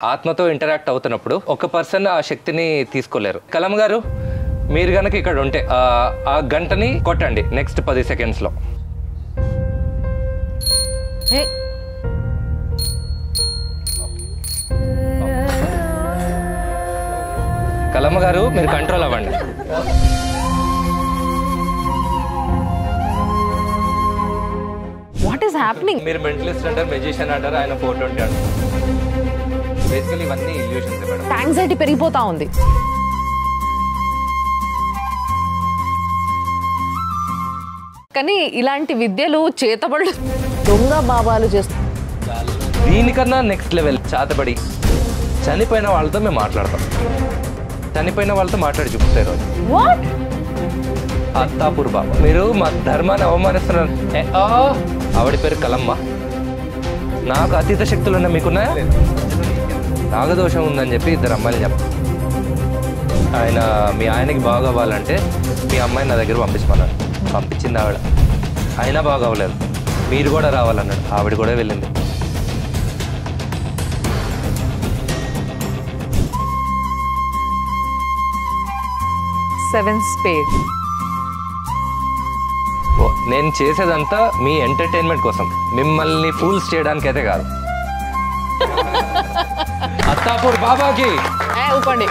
ఆత్మతో ఇంటరాక్ట్ అవుతున్నప్పుడు ఒక పర్సన్ ఆ శక్తిని తీసుకోలేరు కలం గారు మీరు గనక ఇక్కడ ఉంటే ఆ- ఆ గంటని కొట్టండి నెక్స్ట్ పది సెకండ్స్లో హే కలమ్మ గారు మీరు కంట్రోల్ అవ్వండి వాట్ ఈస్ హ్యాపెనింగ్ మీరు మెంటలిస్ట్ అంటారు మెజిషియన్ అంటారు ఆయన ఫోర్ ట్వంటీ అంటారు బేసికలీ ఇవన్నీ ఇల్యూషన్స్ మేడం యాంగ్జైటీ పెరిగిపోతా ఉంది కానీ ఇలాంటి విద్యలు చేతబడులు దొంగ బాబాలు చేస్తూ దీనికన్నా నెక్స్ట్ లెవెల్ చాతబడి చనిపోయిన వాళ్ళతో మేము మాట్లాడతాం చనిపోయిన వాళ్ళతో మాట్లాడి చూపిస్తారు వాట్ అత్తాపూర్ బాబా మీరు మా ధర్మాన్ని అవమానిస్తున్నారు ఏ, ఆ, ఆవిడ పేరు కలమ్మ నాకు అతీత శక్తులు ఉన్నాయి మీకున్నాయా నాగదోషం ఉందని చెప్పి ఇద్దరు అమ్మాయిలు చెప్ప ఆయన మీ ఆయనకి బాగా అవ్వాలంటే మీ అమ్మాయిని నా దగ్గర పంపించమన్నాడు పంపించింది ఆవిడ అయినా బాగా అవ్వలేదు మీరు కూడా రావాలన్నాడు ఆవిడ కూడా వెళ్ళింది సెవెన్ స్పేడ్ ఓ, నేను చేసేదంతా మీ ఎంటర్టైన్మెంట్ కోసం మిమ్మల్ని ఫూల్స్ చేయడానికి అయితే కాదు అత్తాపూర్ బాబాకి ఊపండి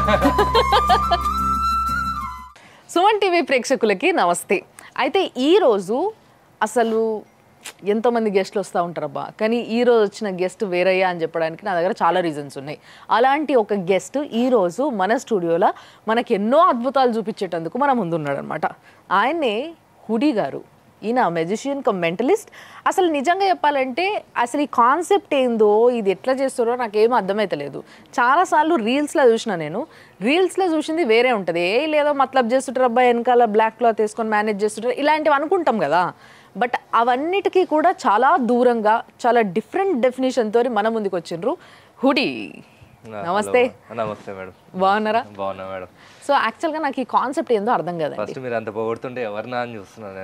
సుమన్ టీవీ ప్రేక్షకులకి నమస్తే అయితే ఈరోజు అసలు ఎంతోమంది గెస్ట్లు వస్తూ ఉంటారబ్బా కానీ ఈ రోజు వచ్చిన గెస్ట్ వేరయ్యా అని చెప్పడానికి నా దగ్గర చాలా రీజన్స్ ఉన్నాయి అలాంటి ఒక గెస్ట్ ఈరోజు మన స్టూడియోలో మనకి ఎన్నో అద్భుతాలు చూపించేటందుకు మన ముందున్నాడు అనమాట ఆయన్నే హుడీ గారు ఈయన మెజిషియన్ కమ్ మెంటలిస్ట్ అసలు నిజంగా చెప్పాలంటే అసలు ఈ కాన్సెప్ట్ ఏందో ఇది ఎట్లా చేస్తారో నాకేం అర్థమైతలేదు చాలాసార్లు రీల్స్లో చూసిన నేను రీల్స్లో చూసింది వేరే ఉంటుంది ఏ లేదో మతలబ్ చేస్తుంటారు అబ్బాయి వెనకాల బ్లాక్ క్లాత్ వేసుకొని మేనేజ్ చేస్తుంటారు ఇలాంటివి అనుకుంటాం కదా బట్ అవన్నిటికీ కూడా చాలా దూరంగా చాలా డిఫరెంట్ డెఫినేషన్తో మన ముందుకు వచ్చిండ్రు హుడీ నమస్తే హలో. నమస్తే మేడం బాగున్నారా బాగున్నా మేడం సో యాక్చువల్గా నాకు ఈ కాన్సెప్ట్ ఏందో అర్థం కదండి ఫస్ట్ మీరు అంత పొగుడుతుంటే ఎవరినా అని చూస్తున్నాను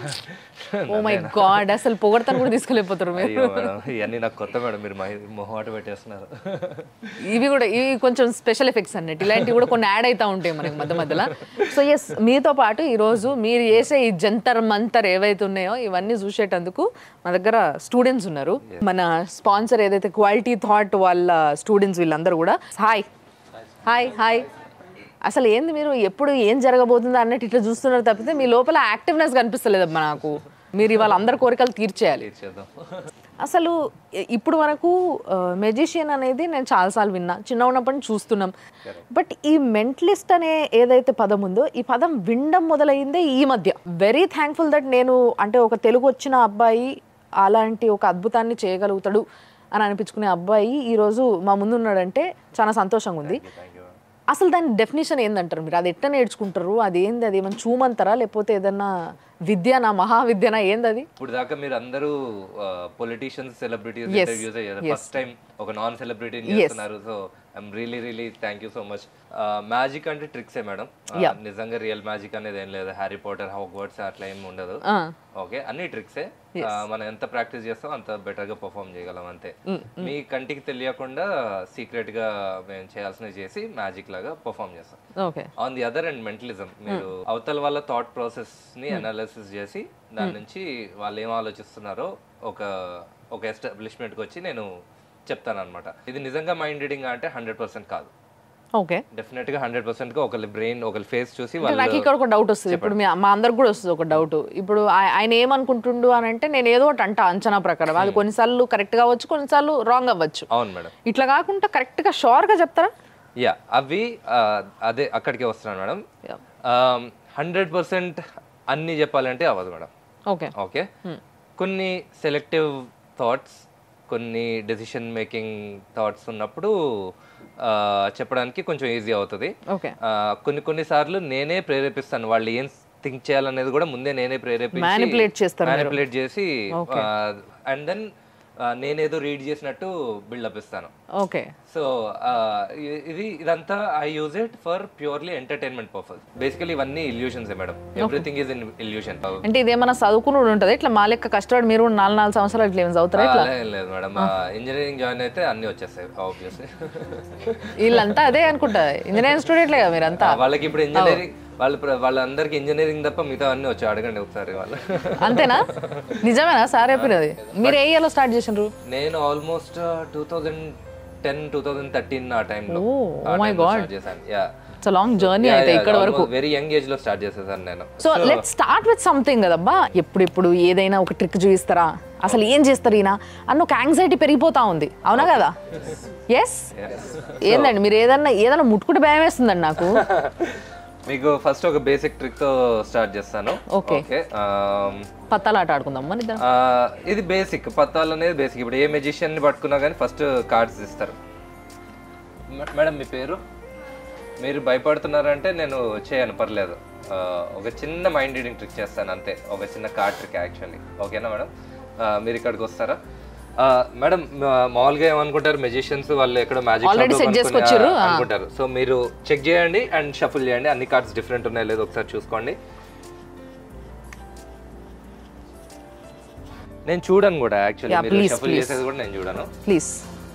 నేను ఓ మై గాడ్ అసలు పొగడతాను కూడా తీసుకెళ్ళిపోతారు మీరు అయ్యో మేడం ఇవన్నీ నాకు కొత్త మేడం మీరు మహి- మొహమాట పెట్టేస్తున్నారు ఇవి కూడా ఇవి కొంచెం స్పెషల్ ఎఫెక్ట్స్ అన్నట్టు ఇలాంటివి కూడా కొన్ని యాడ్ అవుతా ఉంటాయి మనకి మధ్య మధ్యలో సో ఎస్ మీతో పాటు ఈరోజు మీరు చేసే ఈ జంతర్ మంతర్ ఏవైతే ఉన్నాయో ఇవన్నీ చూసేటందుకు మా దగ్గర స్టూడెంట్స్ ఉన్నారు మన స్పాన్సర్ ఏదైతే క్వాలిటీ థాట్ వాళ్ళ స్టూడెంట్స్ వీళ్ళందరూ కూడా హాయ్ హాయ్ హాయ్ అసలు ఏంది మీరు ఎప్పుడు ఏం జరగబోతుందో అన్నట్టు ఇట్లా చూస్తున్నారు తప్పితే మీ లోపల యాక్టివ్నెస్ కనిపిస్తలేదమ్మా నాకు మీరు ఇవాళ అందరి కోరికలు తీర్చేయాలి చేద్దాం అసలు ఇ- ఇప్పుడు వరకు మెజిషియన్ అనేది నేను చాలాసార్లు విన్నా చిన్న ఉన్నప్పటి నుంచి చూస్తున్నాం బట్ ఈ మెంటలిస్ట్ అనే ఏదైతే పదం ఉందో ఈ పదం వినడం మొదలైందే ఈ మధ్య వెరీ థ్యాంక్ఫుల్ దట్ నేను అంటే ఒక తెలుగు వచ్చిన అబ్బాయి అలాంటి ఒక అద్భుతాన్ని చేయగలుగుతాడు అని అనిపించుకునే అబ్బాయి ఈరోజు మా ముందు ఉన్నాడంటే చాలా సంతోషంగా ఉంది అసలు దాని డెఫినేషన్ ఏందంటారు మీరు అది ఎట్లా నేర్చుకుంటారు అది ఏంది అది ఏమైనా చూమంటారా లేకపోతే ఏదన్నా విద్యనా మహావిద్యనా ఏంది అది ఇప్పుడు దాకా మీరు అందరూ పొలిటీషియన్స్ సెలబ్రిటీస్ Yes. ఇంటర్వ్యూస్ అయ్యారు Yes. ఫస్ట్ టైం ఒక నాన్ సెలబ్రిటీని చేస్తున్నారు so I'm really really thank you so much magic అంటే ట్రిక్సే మేడం Yeah. నిజంగా రియల్ మ్యాజిక్ అనేది ఏం లేదు హ్యారీ పాటర్ వర్డ్స్ అట్లా ఏం ఉండదు ఆ. ఓకే అన్ని ట్రిక్సే మనం ఎంత ప్రాక్టీస్ చేస్తాం అంత బెటర్ గా పర్ఫామ్ చేయగలం అంతే మీ కంటికి తెలియకుండా సీక్రెట్ గా మేము చేయాల్సినవి చేసి మ్యాజిక్ లాగా పర్ఫామ్ చేస్తాం okay on the other and mentalism మీరు అవతల వాళ్ళ థాట్ ప్రాసెస్ ని అనాలిసిస్ చేసి దాని నుంచి వాళ్ళు ఏం ఆలోచిస్తున్నారో ఒక ఒక ఎస్టాబ్లిష్మెంట్ కి వచ్చి నేను చెప్తాను అనమాట ఇది నిజంగా మైండ్ రీడింగ్ అంటే హండ్రెడ్ పర్సెంట్ కాదు ఓకే డెఫినెట్ గా హండ్రెడ్ పర్సెంట్ గా ఒకరి బ్రెయిన్ ఒకరి ఫేస్ చూసి అంటే నాకు వాళ్ళు ఇక్కడ ఒక డౌట్ వస్తుంది ఇప్పుడు మీ మా అందరికి కూడా వస్తుంది ఒక డౌట్ ఇప్పుడు ఆయ- ఆయన ఏమనుకుంటుండు అని అంటే నేను ఏదో ఒకటి అంట అంచనా ప్రకారం అది కొన్నిసార్లు కరెక్ట్ కావచ్చు కొన్నిసార్లు రాంగ్ అవ్వచ్చు అవును మేడం ఇట్లా కాకుండా కరెక్ట్ గా షోర్ గా చెప్తారా యా అవి ఆ, అదే అక్కడికే వస్తున్నాను మేడం హండ్రెడ్ పర్సెంట్ అన్ని చెప్పాలంటే అవ్వదు మేడం ఓకే ఓకే కొన్ని సెలెక్టివ్ థాట్స్ కొన్ని డెసిషన్ మేకింగ్ థాట్స్ ఉన్నప్పుడు ఆ, చెప్పడానికి కొంచెం ఈజీ అవుతుంది ఓకే ఆ, కొన్ని కొన్ని సార్లు నేనే ప్రేరేపిస్తాను వాళ్ళు ఏం థింక్ చేయాలనేది కూడా ముందే నేనే ప్రేరేపించి Manipulate చేస్తారు మీరు. manipulate చేసి అండ్ దెన్ నేనేదో రీడ్ చేసినట్టు బిల్డప్ ఇస్తాను ఓకే సో ఇది ఇదంతా I use it for purely entertainment purpose basically ఇవన్నీ illusions madam everything is in illusion అంటే ఇదేమన్నా చదువుకుని ఉంటుంది ఇట్లా మా లెక్క కష్టపడి మీరు కూడా నాలుగు నాలుగు సంవత్సరాలు ఇట్లా ఏమైనా చదువుతారా ఇట్లా లేదు మేడం ఇంజనీరింగ్ జాయిన్ అయితే అన్ని వచ్చేస్తాయి ఆబ్వియస్లీ వీళ్ళంతా అదే అనుకుంటా ఇంజనీరింగ్ స్టూడెంట్లే కదా మీరంతా వాళ్ళకి ఇప్పుడు ఇంజనీరింగ్ వాళ్ళు ప్ర- వాళ్ళందరికీ ఇంజనీరింగ్ తప్ప మిగతా అన్ని వచ్చి అడగండి ఒకసారి వాళ్ళు అంతేనా నిజమేనా సార్ చెప్పినది మీరు ఏ ఇయర్లో స్టార్ట్ చేసిండ్రు నేను almost two thousand ten two thousand thirteen ఆ టైంలో Oh, my God. చేశాను యా ఇట్స్ లాంగ్ జర్నీ అయితే ఇక్కడ వరకు వెరీ యంగ్ ఏజ్ లో స్టార్ట్ చేసేసాను నేను so let start with something కదబ్బా ఎప్పుడు ఇప్పుడు ఏదైనా ఒక ట్రిక్ చూపిస్తారా అసలు ఏం చేస్తారు ఈయన అన్న ఒక యాంగ్జైటీ పెరిగిపోతా ఉంది అవునా కదా ఎస్ ఏందండి మీరు ఏదన్నా ఏదన్నా ముట్టుకుంటే భయం వేస్తుందండి నాకు మీకు ఫస్ట్ ఒక బేసిక్ ట్రిక్ తో స్టార్ట్ చేస్తాను Okay. ఓకే పత్తాలు ఆట ఆడుకుందాం మన ఇద్దరం ఇది బేసిక్ పత్తాలు అనేది బేసిక్ ఇప్పుడు ఏ మెజిషియన్ ని పట్టుకున్నా కానీ ఫస్ట్ కార్డ్స్ ఇస్తారు మే- మేడం మీ పేరు మీరు భయపడుతున్నారంటే నేను చేయను పర్లేదు ఆ, ఒక చిన్న మైండ్ రీడింగ్ ట్రిక్ చేస్తాను అంతే ఒక చిన్న కార్డ్ ట్రిక్ యాక్చువల్లీ ఓకేనా మేడం ఆ, మీరు ఇక్కడికి వస్తారా ఆ, మేడం మా- మామూలుగా ఏమనుకుంటారు మెజిషియన్స్ వాళ్ళు ఎక్కడో మ్యాజిక్ Already set చేసుకొచ్చిర్రు, ఆ. అనుకుంటారు సో మీరు చెక్ చేయండి అండ్ షఫుల్ చేయండి అన్ని కార్డ్స్ డిఫరెంట్ ఉన్నాయో లేదో ఒకసారి చూసుకోండి నేను చూడను కూడా యాక్చువల్లీ Yeah, మీరు please, షఫుల్ please. చేసేది కూడా నేను చూడను ప్లీజ్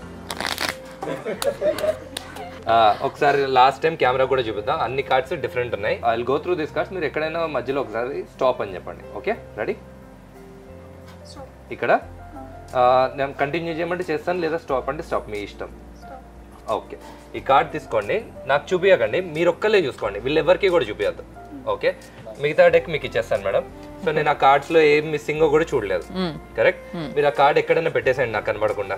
ఆ, ఒకసారి లాస్ట్ టైం కెమెరా కూడా చూపిద్దాం అన్ని కార్డ్స్ డిఫరెంట్ ఉన్నాయి I go through this cards మీరు ఎక్కడైనా మధ్యలో ఒకసారి స్టాప్ అని చెప్పండి ఓకే రెడీ ఇక్కడ ఆ, నేను కంటిన్యూ చేయమంటే చేస్తాను లేదా స్టాప్ అంటే స్టాప్ మీ ఇష్టం ఓకే ఈ కార్డ్ తీసుకోండి నాకు చూపించకండి మీరు ఒక్కలే చూసుకోండి వీళ్ళు ఎవరికి కూడా చూపించద్దు ఓకే మిగతా డెక్ మీకు ఇచ్చేస్తాను మేడం సో నేను ఆ కార్డ్స్ లో ఏం మిస్సింగో కూడా చూడలేదు కరెక్ట్ మీరు ఆ కార్డ్ ఎక్కడైనా పెట్టేసేయండి నాకు కనబడకుండా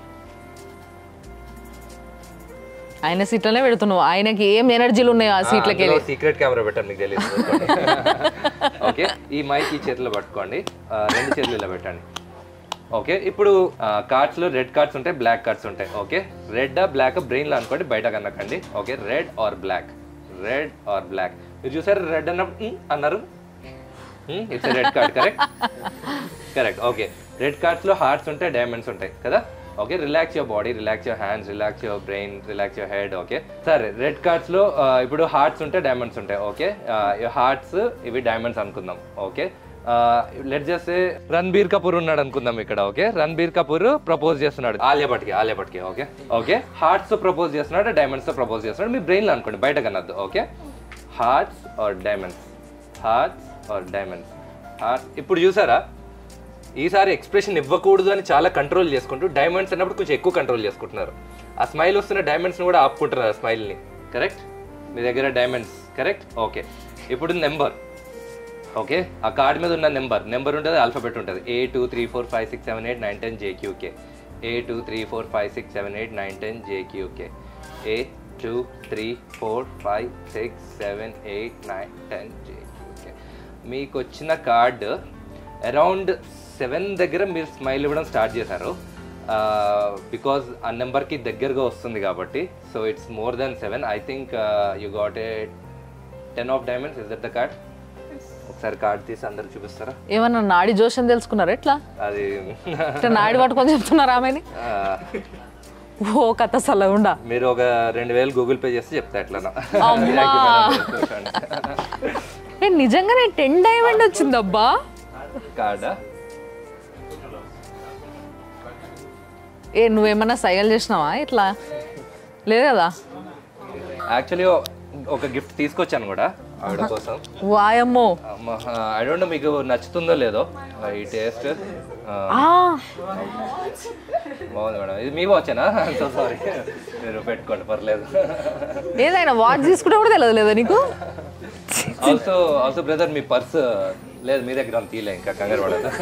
ఆయన సీట్లనే పెడుతున్నావు ఆయనకి ఏం ఎనర్జీలు ఉన్నాయో ఆ సీట్లకి వెళ్ళి సీక్రెట్ కెమెరా పెట్టాను మీకు తెలియదు ఓకే ఈ మైక్ ఈ చేతిలో పట్టుకోండి ఆ, రెండు చేతులు ఇలా పెట్టండి ఓకే ఇప్పుడు కార్డ్స్ లో రెడ్ కార్డ్స్ ఉంటాయి బ్లాక్ కార్డ్స్ ఉంటాయి ఓకే రెడ్ బ్లాక్ బ్రెయిన్ లో అనుకోండి బయట కనకండి okay red or black red or black మీరు చూసారు రెడ్ అన్నప్పుడు "ఉమ్" అన్నారు it's red card correct correct okay red cards లో హార్ట్స్ ఉంటాయి డైమండ్స్ ఉంటాయి కదా okay relax your body relax your hands relax your brain relax your head okay సరే red cards లో ఆ, ఇప్పుడు హార్ట్స్ ఉంటాయి డైమండ్స్ ఉంటాయి ఓకే హార్ట్స్ ఇవి డైమండ్స్ అనుకుందాం ఓకే లెట్ చేస్తే రణబీర్ కపూర్ ఉన్నాడు అనుకుందాం ఇక్కడ ఓకే రణబీర్ కపూర్ ప్రపోజ్ చేస్తున్నాడు ఆలియా భట్కి ఆలియా భట్కి ఓకే ఓకే హార్ట్స్ తో ప్రపోజ్ చేస్తున్నాడు డైమండ్స్ తో ప్రపోజ్ చేస్తున్నాడు మీ బ్రెయిన్ లో అనుకోండి బయట కనద్దు okay hearts or diamonds hearts or diamonds heart ఇప్పుడు చూసారా ఈసారి ఎక్స్ప్రెషన్ ఇవ్వకూడదు అని చాలా కంట్రోల్ చేసుకుంటూ డైమండ్స్ అన్నప్పుడు కొంచెం ఎక్కువ కంట్రోల్ చేసుకుంటున్నారు ఆ స్మైల్ వస్తున్న డైమండ్స్ని కూడా ఆపుకుంటున్నారు ఆ స్మైల్ని కరెక్ట్ మీ దగ్గర డైమండ్స్ కరెక్ట్ ఓకే ఇప్పుడు నెంబర్ ఓకే ఆ కార్డ్ మీద ఉన్న నెంబర్ నెంబర్ ఉంటుంది ఆల్ఫాబెట్ ఉంటుంది A two three four five six seven eight nine ten J Q K A two three four five six seven eight nine ten J Q K A two three four five six seven eight nine ten J Q K మీకు వచ్చిన card around seven దగ్గర మీరు smile ఇవ్వడం start చేశారు because ఆ నెంబర్కి దగ్గరగా వస్తుంది కాబట్టి so it's more than seven I think you got a ten of diamonds is that the card ఒకసారి కార్డ్ తీసి అందరు చూపిస్తారా ఏమన్నా నాడి జోషం తెలుసుకున్నారు ఎట్లా అది ఇట్లా నాడి పట్టుకొని చెప్తున్నారు ఆమెని ఆ, ఓ కథ సల్లగుండా మీరు ఒక రెండు వేలు గూగుల్ పే చేస్తే చెప్తా ఎట్లా అమ్మా. ఏ నిజంగానే టెన్ డైమండ్ వచ్చిందబ్బా కార్డా ఏ నువ్వేమన్నా సైగలు చేసినావా ఇట్లా లేదు కదా యాక్చువల్లీ ఒక గిఫ్ట్ తీసుకొచ్చాను కూడా ఆవిడ కోసం వాయమ్మో ఐ డోంట్ నో మీకు నచ్చుతుందో లేదో ఈ టేస్ట్ ఆ, బాగుంది మేడం ఇది మీ వాచేనా సో సారీ మీరు పెట్టుకోండి పర్లేదు ఏదైనా వాచ్ తీసుకుంటే కూడా తెలియదు లేదా నీకు ఆల్సో ఆల్సో బ్రదర్ మీ పర్స్ లేదు మీ దగ్గర అంత తీయలే ఇంకా కంగారు పడదు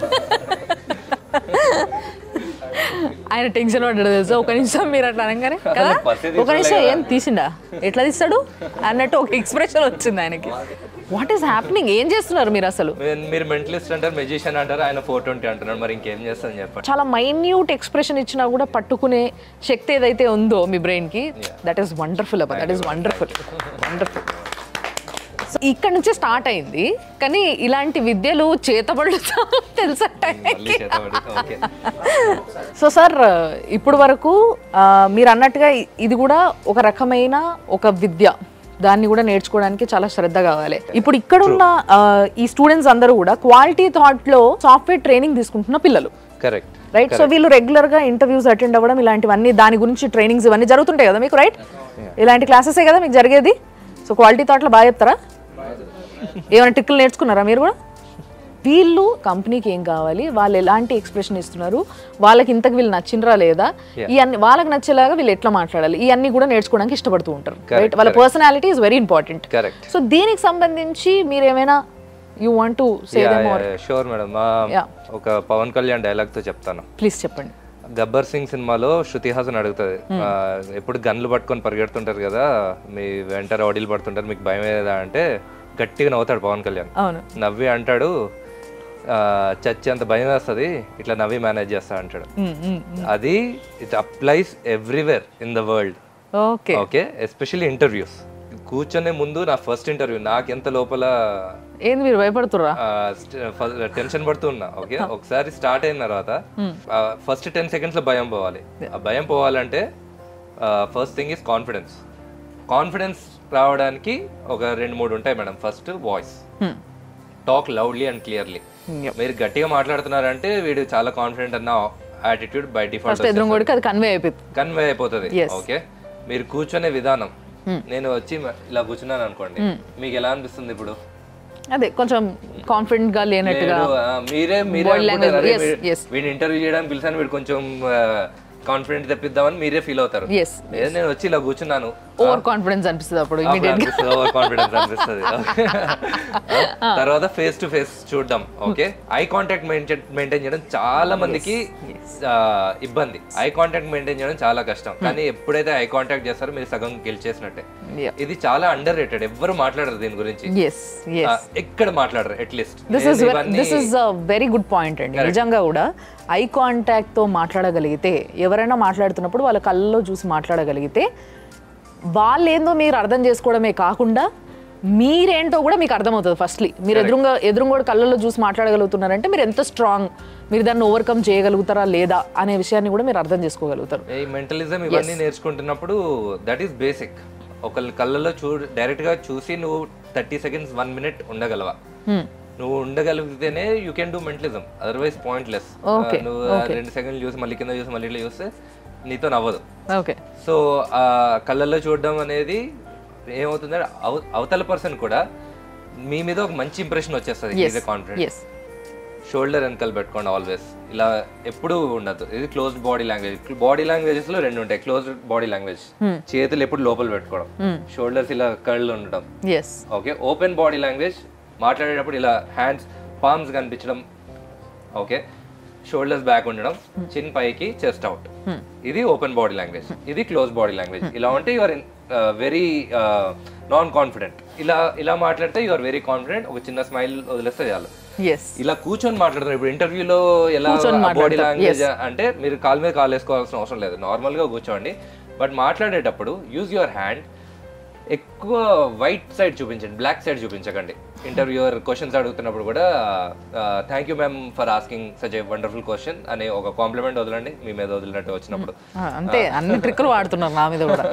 ఆయన టెన్షన్ పడ్డాడు తెలుసా ఒక నిమిషం మీరు అట్లా అనగానే కదా పర్సే ఒక నిమిషం ఏం తీసిండా ఎట్లా తీస్తాడు అన్నట్టు ఒక ఎక్స్ప్రెషన్ వచ్చింది ఆయనకి వాట్ ఈస్ హ్యాపెనింగ్ ఏం చేస్తున్నారు మీరు అసలు మీరు- మీరు మెంటలిస్ట్ అంటారు మెజిషియన్ అంటారు ఆయన ఫోర్ ట్వంటీ అంటున్నారు మరి ఇంకేం చేస్తాను చెప్పండి చాలా మైన్యూట్ ఎక్స్ప్రెషన్ ఇచ్చినా కూడా పట్టుకునే శక్తి ఏదైతే ఉందో మీ బ్రెయిన్ కి దట్ ఈస్ వండర్ఫుల్ అబ్బా that is wonderful wonderful so ఇక్కడ నుంచే స్టార్ట్ అయింది కానీ ఇలాంటి విద్యలు చేతబడులతో తెలుసట మళ్ళీ చేతబడి ఓకే సో సార్ ఇప్పుడు వరకు ఆ, మీరు అన్నట్టుగా ఇ- ఇది కూడా ఒక రకమైన ఒక విద్య దాన్ని కూడా నేర్చుకోవడానికి చాలా శ్రద్ధ కావాలి ఇప్పుడు ఇక్కడున్న ఆ, ఈ స్టూడెంట్స్ అందరూ కూడా క్వాలిటీ థాట్ లో సాఫ్ట్వేర్ ట్రైనింగ్ తీసుకుంటున్న పిల్లలు కరెక్ట్ రైట్ సో వీళ్ళు రెగ్యులర్ గా ఇంటర్వ్యూస్ అటెండ్ అవ్వడం ఇలాంటివన్నీ దాని గురించి ట్రైనింగ్స్ ఇవన్నీ జరుగుతుంటాయి కదా మీకు రైట్ ఇలాంటి క్లాసెసే కదా మీకు జరిగేది సో క్వాలిటీ థాట్లో బాగా చెప్తారా ఏమైనా టిక్కులు నేర్చుకున్నారా మీరు కూడా వీళ్ళు కంపెనీకి ఏం కావాలి వాళ్ళు ఎలాంటి ఎక్స్ప్రెషన్ ఇస్తున్నారు వాళ్ళకి ఇంతకు వీళ్ళు నచ్చిండ్రా లేదా ఇవన్నీ వాళ్ళకి నచ్చేలాగా వీళ్ళు ఎట్లా మాట్లాడాలి ఇవన్నీ కూడా నేర్చుకోవడానికి ఇష్టపడుతూ ఉంటారు రైట్ వాళ్ళ personality is very important correct so దీనికి సంబంధించి మీరు ఏమైనా you want to say them are sure madam Yeah. ఒక పవన్ కళ్యాణ్ డైలాగ్ తో చెప్తాను ప్లీజ్ చెప్పండి గబ్బర్ సింగ్ సినిమాలో శృతి హాసన్ అడుగుతుంది ఆ, ఎప్పుడు గన్లు పట్టుకొని పరిగెడుతుంటారు కదా మీ వెంట రౌడీలు పడుతుంటారు మీకు భయం ఏదా అంటే గట్టిగా నవ్వుతాడు పవన్ కళ్యాణ్ అవును నవ్వి అంటాడు ఆ, చచ్చి అంత భయం వేస్తుంది ఇట్లా నవ్వి మేనేజ్ చేస్తా అంటాడు అది it applies everywhere in the world okay okay especially interviews కూర్చొనే ముందు నా ఫస్ట్ ఇంటర్వ్యూ నాకు ఎంత లోపల ఏంది మీరు భయపడుతుర్రా టెన్షన్ పడుతున్నా ఓకే ఒకసారి స్టార్ట్ అయిన తర్వాత ఫస్ట్ టెన్ సెకండ్స్ లో భయం పోవాలి ఆ భయం పోవాలంటే first thing is confidence confidence రావడానికి ఒక రెండు మూడు ఉంటాయి madam first voice talk loudly and clearly మీరు గట్టిగా మాట్లాడుతున్నారంటే వీడు చాలా కాన్ఫిడెంట్ అన్న యాటిట్యూడ్ బై డిఫాల్ట్ ఫస్ట్ ఎదురుగోడికి అది కన్వే అయిపోయింది కన్వే అయిపోతుంది ఓకే మీరు కూర్చొనే విధానం నేను వచ్చి మ- ఇలా కూర్చున్నాను అనుకోండి మీకు ఎలా అనిపిస్తుంది ఇప్పుడు అదే కొంచెం కాన్ఫిడెంట్ గా లేనట్టుగా మీరు, ఆ, మీరే మీరే Body language, అనుకుంటారు, అరే yes, వీడు- yes. వీడిని ఇంటర్వ్యూ చేయడానికి పిలిచాను వీడు కొంచెం కాన్ఫిడెంట్ తెప్పిద్దామని మీరే ఫీల్ అవుతారు ఎస్ లేదు, నేను వచ్చి ఇలా కూర్చున్నాను ఓవర్ కాన్ఫిడెన్స్ అనిపిస్తుంది అప్పుడు ఇమీడియట్ ఓవర్ కాన్ఫిడెన్స్ అనిపిస్తుంది తర్వాత ఫేస్ టు ఫేస్ చూడడం ఓకే ఐ కాంటాక్ట్ మెయింటైన్ చేయడం చాలా మందికి ఆ, ఇబ్బంది ఐ కాంటాక్ట్ మెయింటైన్ చేయడం చాలా కష్టం కానీ ఎప్పుడైతే ఐ కాంటాక్ట్ చేస్తారో మీరు సగం గెలిచేసినట్టే ఇది చాలా అండర్ రేటెడ్ ఎవ్వరు మాట్లాడరు దీని గురించి ఎస్ ఆ, ఎస్ ఎక్కడ మాట్లాడరు at least this is this is a very good point అండి నిజంగా కూడా ఐ కాంటాక్ట్ తో మాట్లాడగలిగితే ఎవరైనా మాట్లాడుతున్నప్పుడు వాళ్ళ కళ్ళలో చూసి మాట్లాడగలిగితే వాళ్ళేందో మీరు అర్థం చేసుకోవడమే కాకుండా మీరేంటో కూడా మీకు అర్థమవుతుంది ఫస్ట్లీ మీరు ఎదురుగా ఎదురుగోడు కళ్ళల్లో చూసి మాట్లాడగలుగుతున్నారంటే మీరు ఎంత స్ట్రాంగ్ మీరు దాన్ని ఓవర్కమ్ చేయగలుగుతారా లేదా అనే విషయాన్ని కూడా మీరు అర్థం చేసుకోగలుగుతారు ఈ మెంటలిజం ఇవన్నీ నేర్చుకుంటున్నప్పుడు దట్ ఈస్ బేసిక్ ఒకళ్ళ కళ్ళలో చూ డైరెక్ట్ గా చూసి నువ్వు థర్టీ సెకండ్స్ వన్ మినిట్ ఉండగలవా నువ్వు ఉండగలిగితేనే you can do mentalism otherwise pointless Okay, నువ్వు ఆ రెండు సెకండ్లు చూసి మళ్ళీ కింద చూసి మళ్ళీ ఇట్లా చూస్తే నీతో నవ్వదు ఓకే సో ఆ కళ్ళల్లో చూడడం అనేది ఏమవుతుందంటే అవ- అవతల పర్సన్ కూడా మీ మీద ఒక మంచి ఇంప్రెషన్ వచ్చేస్తుంది ఈజ్ కాన్ఫిడెంట్ ఎస్ షోల్డర్ వెనకాల పెట్టుకోండి ఆల్వేస్ ఇలా ఎప్పుడూ ఉండదు ఇది closed body language body languages లో రెండు ఉంటాయి క్లోజ్డ్ బాడీ లాంగ్వేజ్ చేతులు ఎప్పుడు లోపల పెట్టుకోవడం షోల్డర్స్ ఇలా కళ్ళు ఉండడం yes okay open body language మాట్లాడేటప్పుడు ఇలా హ్యాండ్స్ పామ్స్ కనిపించడం ఓకే షోల్డర్స్ బ్యాక్ ఉండడం చిన్ పైకి చెస్ట్ అవుట్ ఇది ఓపెన్ బాడీ లాంగ్వేజ్ ఇది క్లోజ్ బాడీ లాంగ్వేజ్ ఇలా ఉంటే యువర్ వెరీ నాన్ కాన్ఫిడెంట్ ఇలా ఇలా మాట్లాడితే యువర్ వెరీ కాన్ఫిడెంట్ ఒక చిన్న స్మైల్ వదిలేస్తే చాలు ఎస్ ఇలా కూర్చొని మాట్లాడుతున్నారు ఇప్పుడు ఇంటర్వ్యూలో ఎలా బాడీ లాంగ్వేజ్ అంటే మీరు కాల్ మీద కాల్ వేసుకోవాల్సిన అవసరం లేదు నార్మల్ గా కూర్చోండి బట్ మాట్లాడేటప్పుడు యూజ్ యువర్ హ్యాండ్ ఎక్కువ వైట్ సైడ్ చూపించండి బ్లాక్ సైడ్ చూపించకండి ఇంటర్వ్యూయర్ క్వశ్చన్స్ అడుగుతున్నప్పుడు కూడా thank you ma'am for asking such a wonderful question అనే ఒక కాంప్లిమెంట్ వదలండి మీ మీద వదిలినట్టు వచ్చినప్పుడు ఆ, అంతే అన్ని ట్రిక్కులు వాడుతున్నారు నా మీద కూడా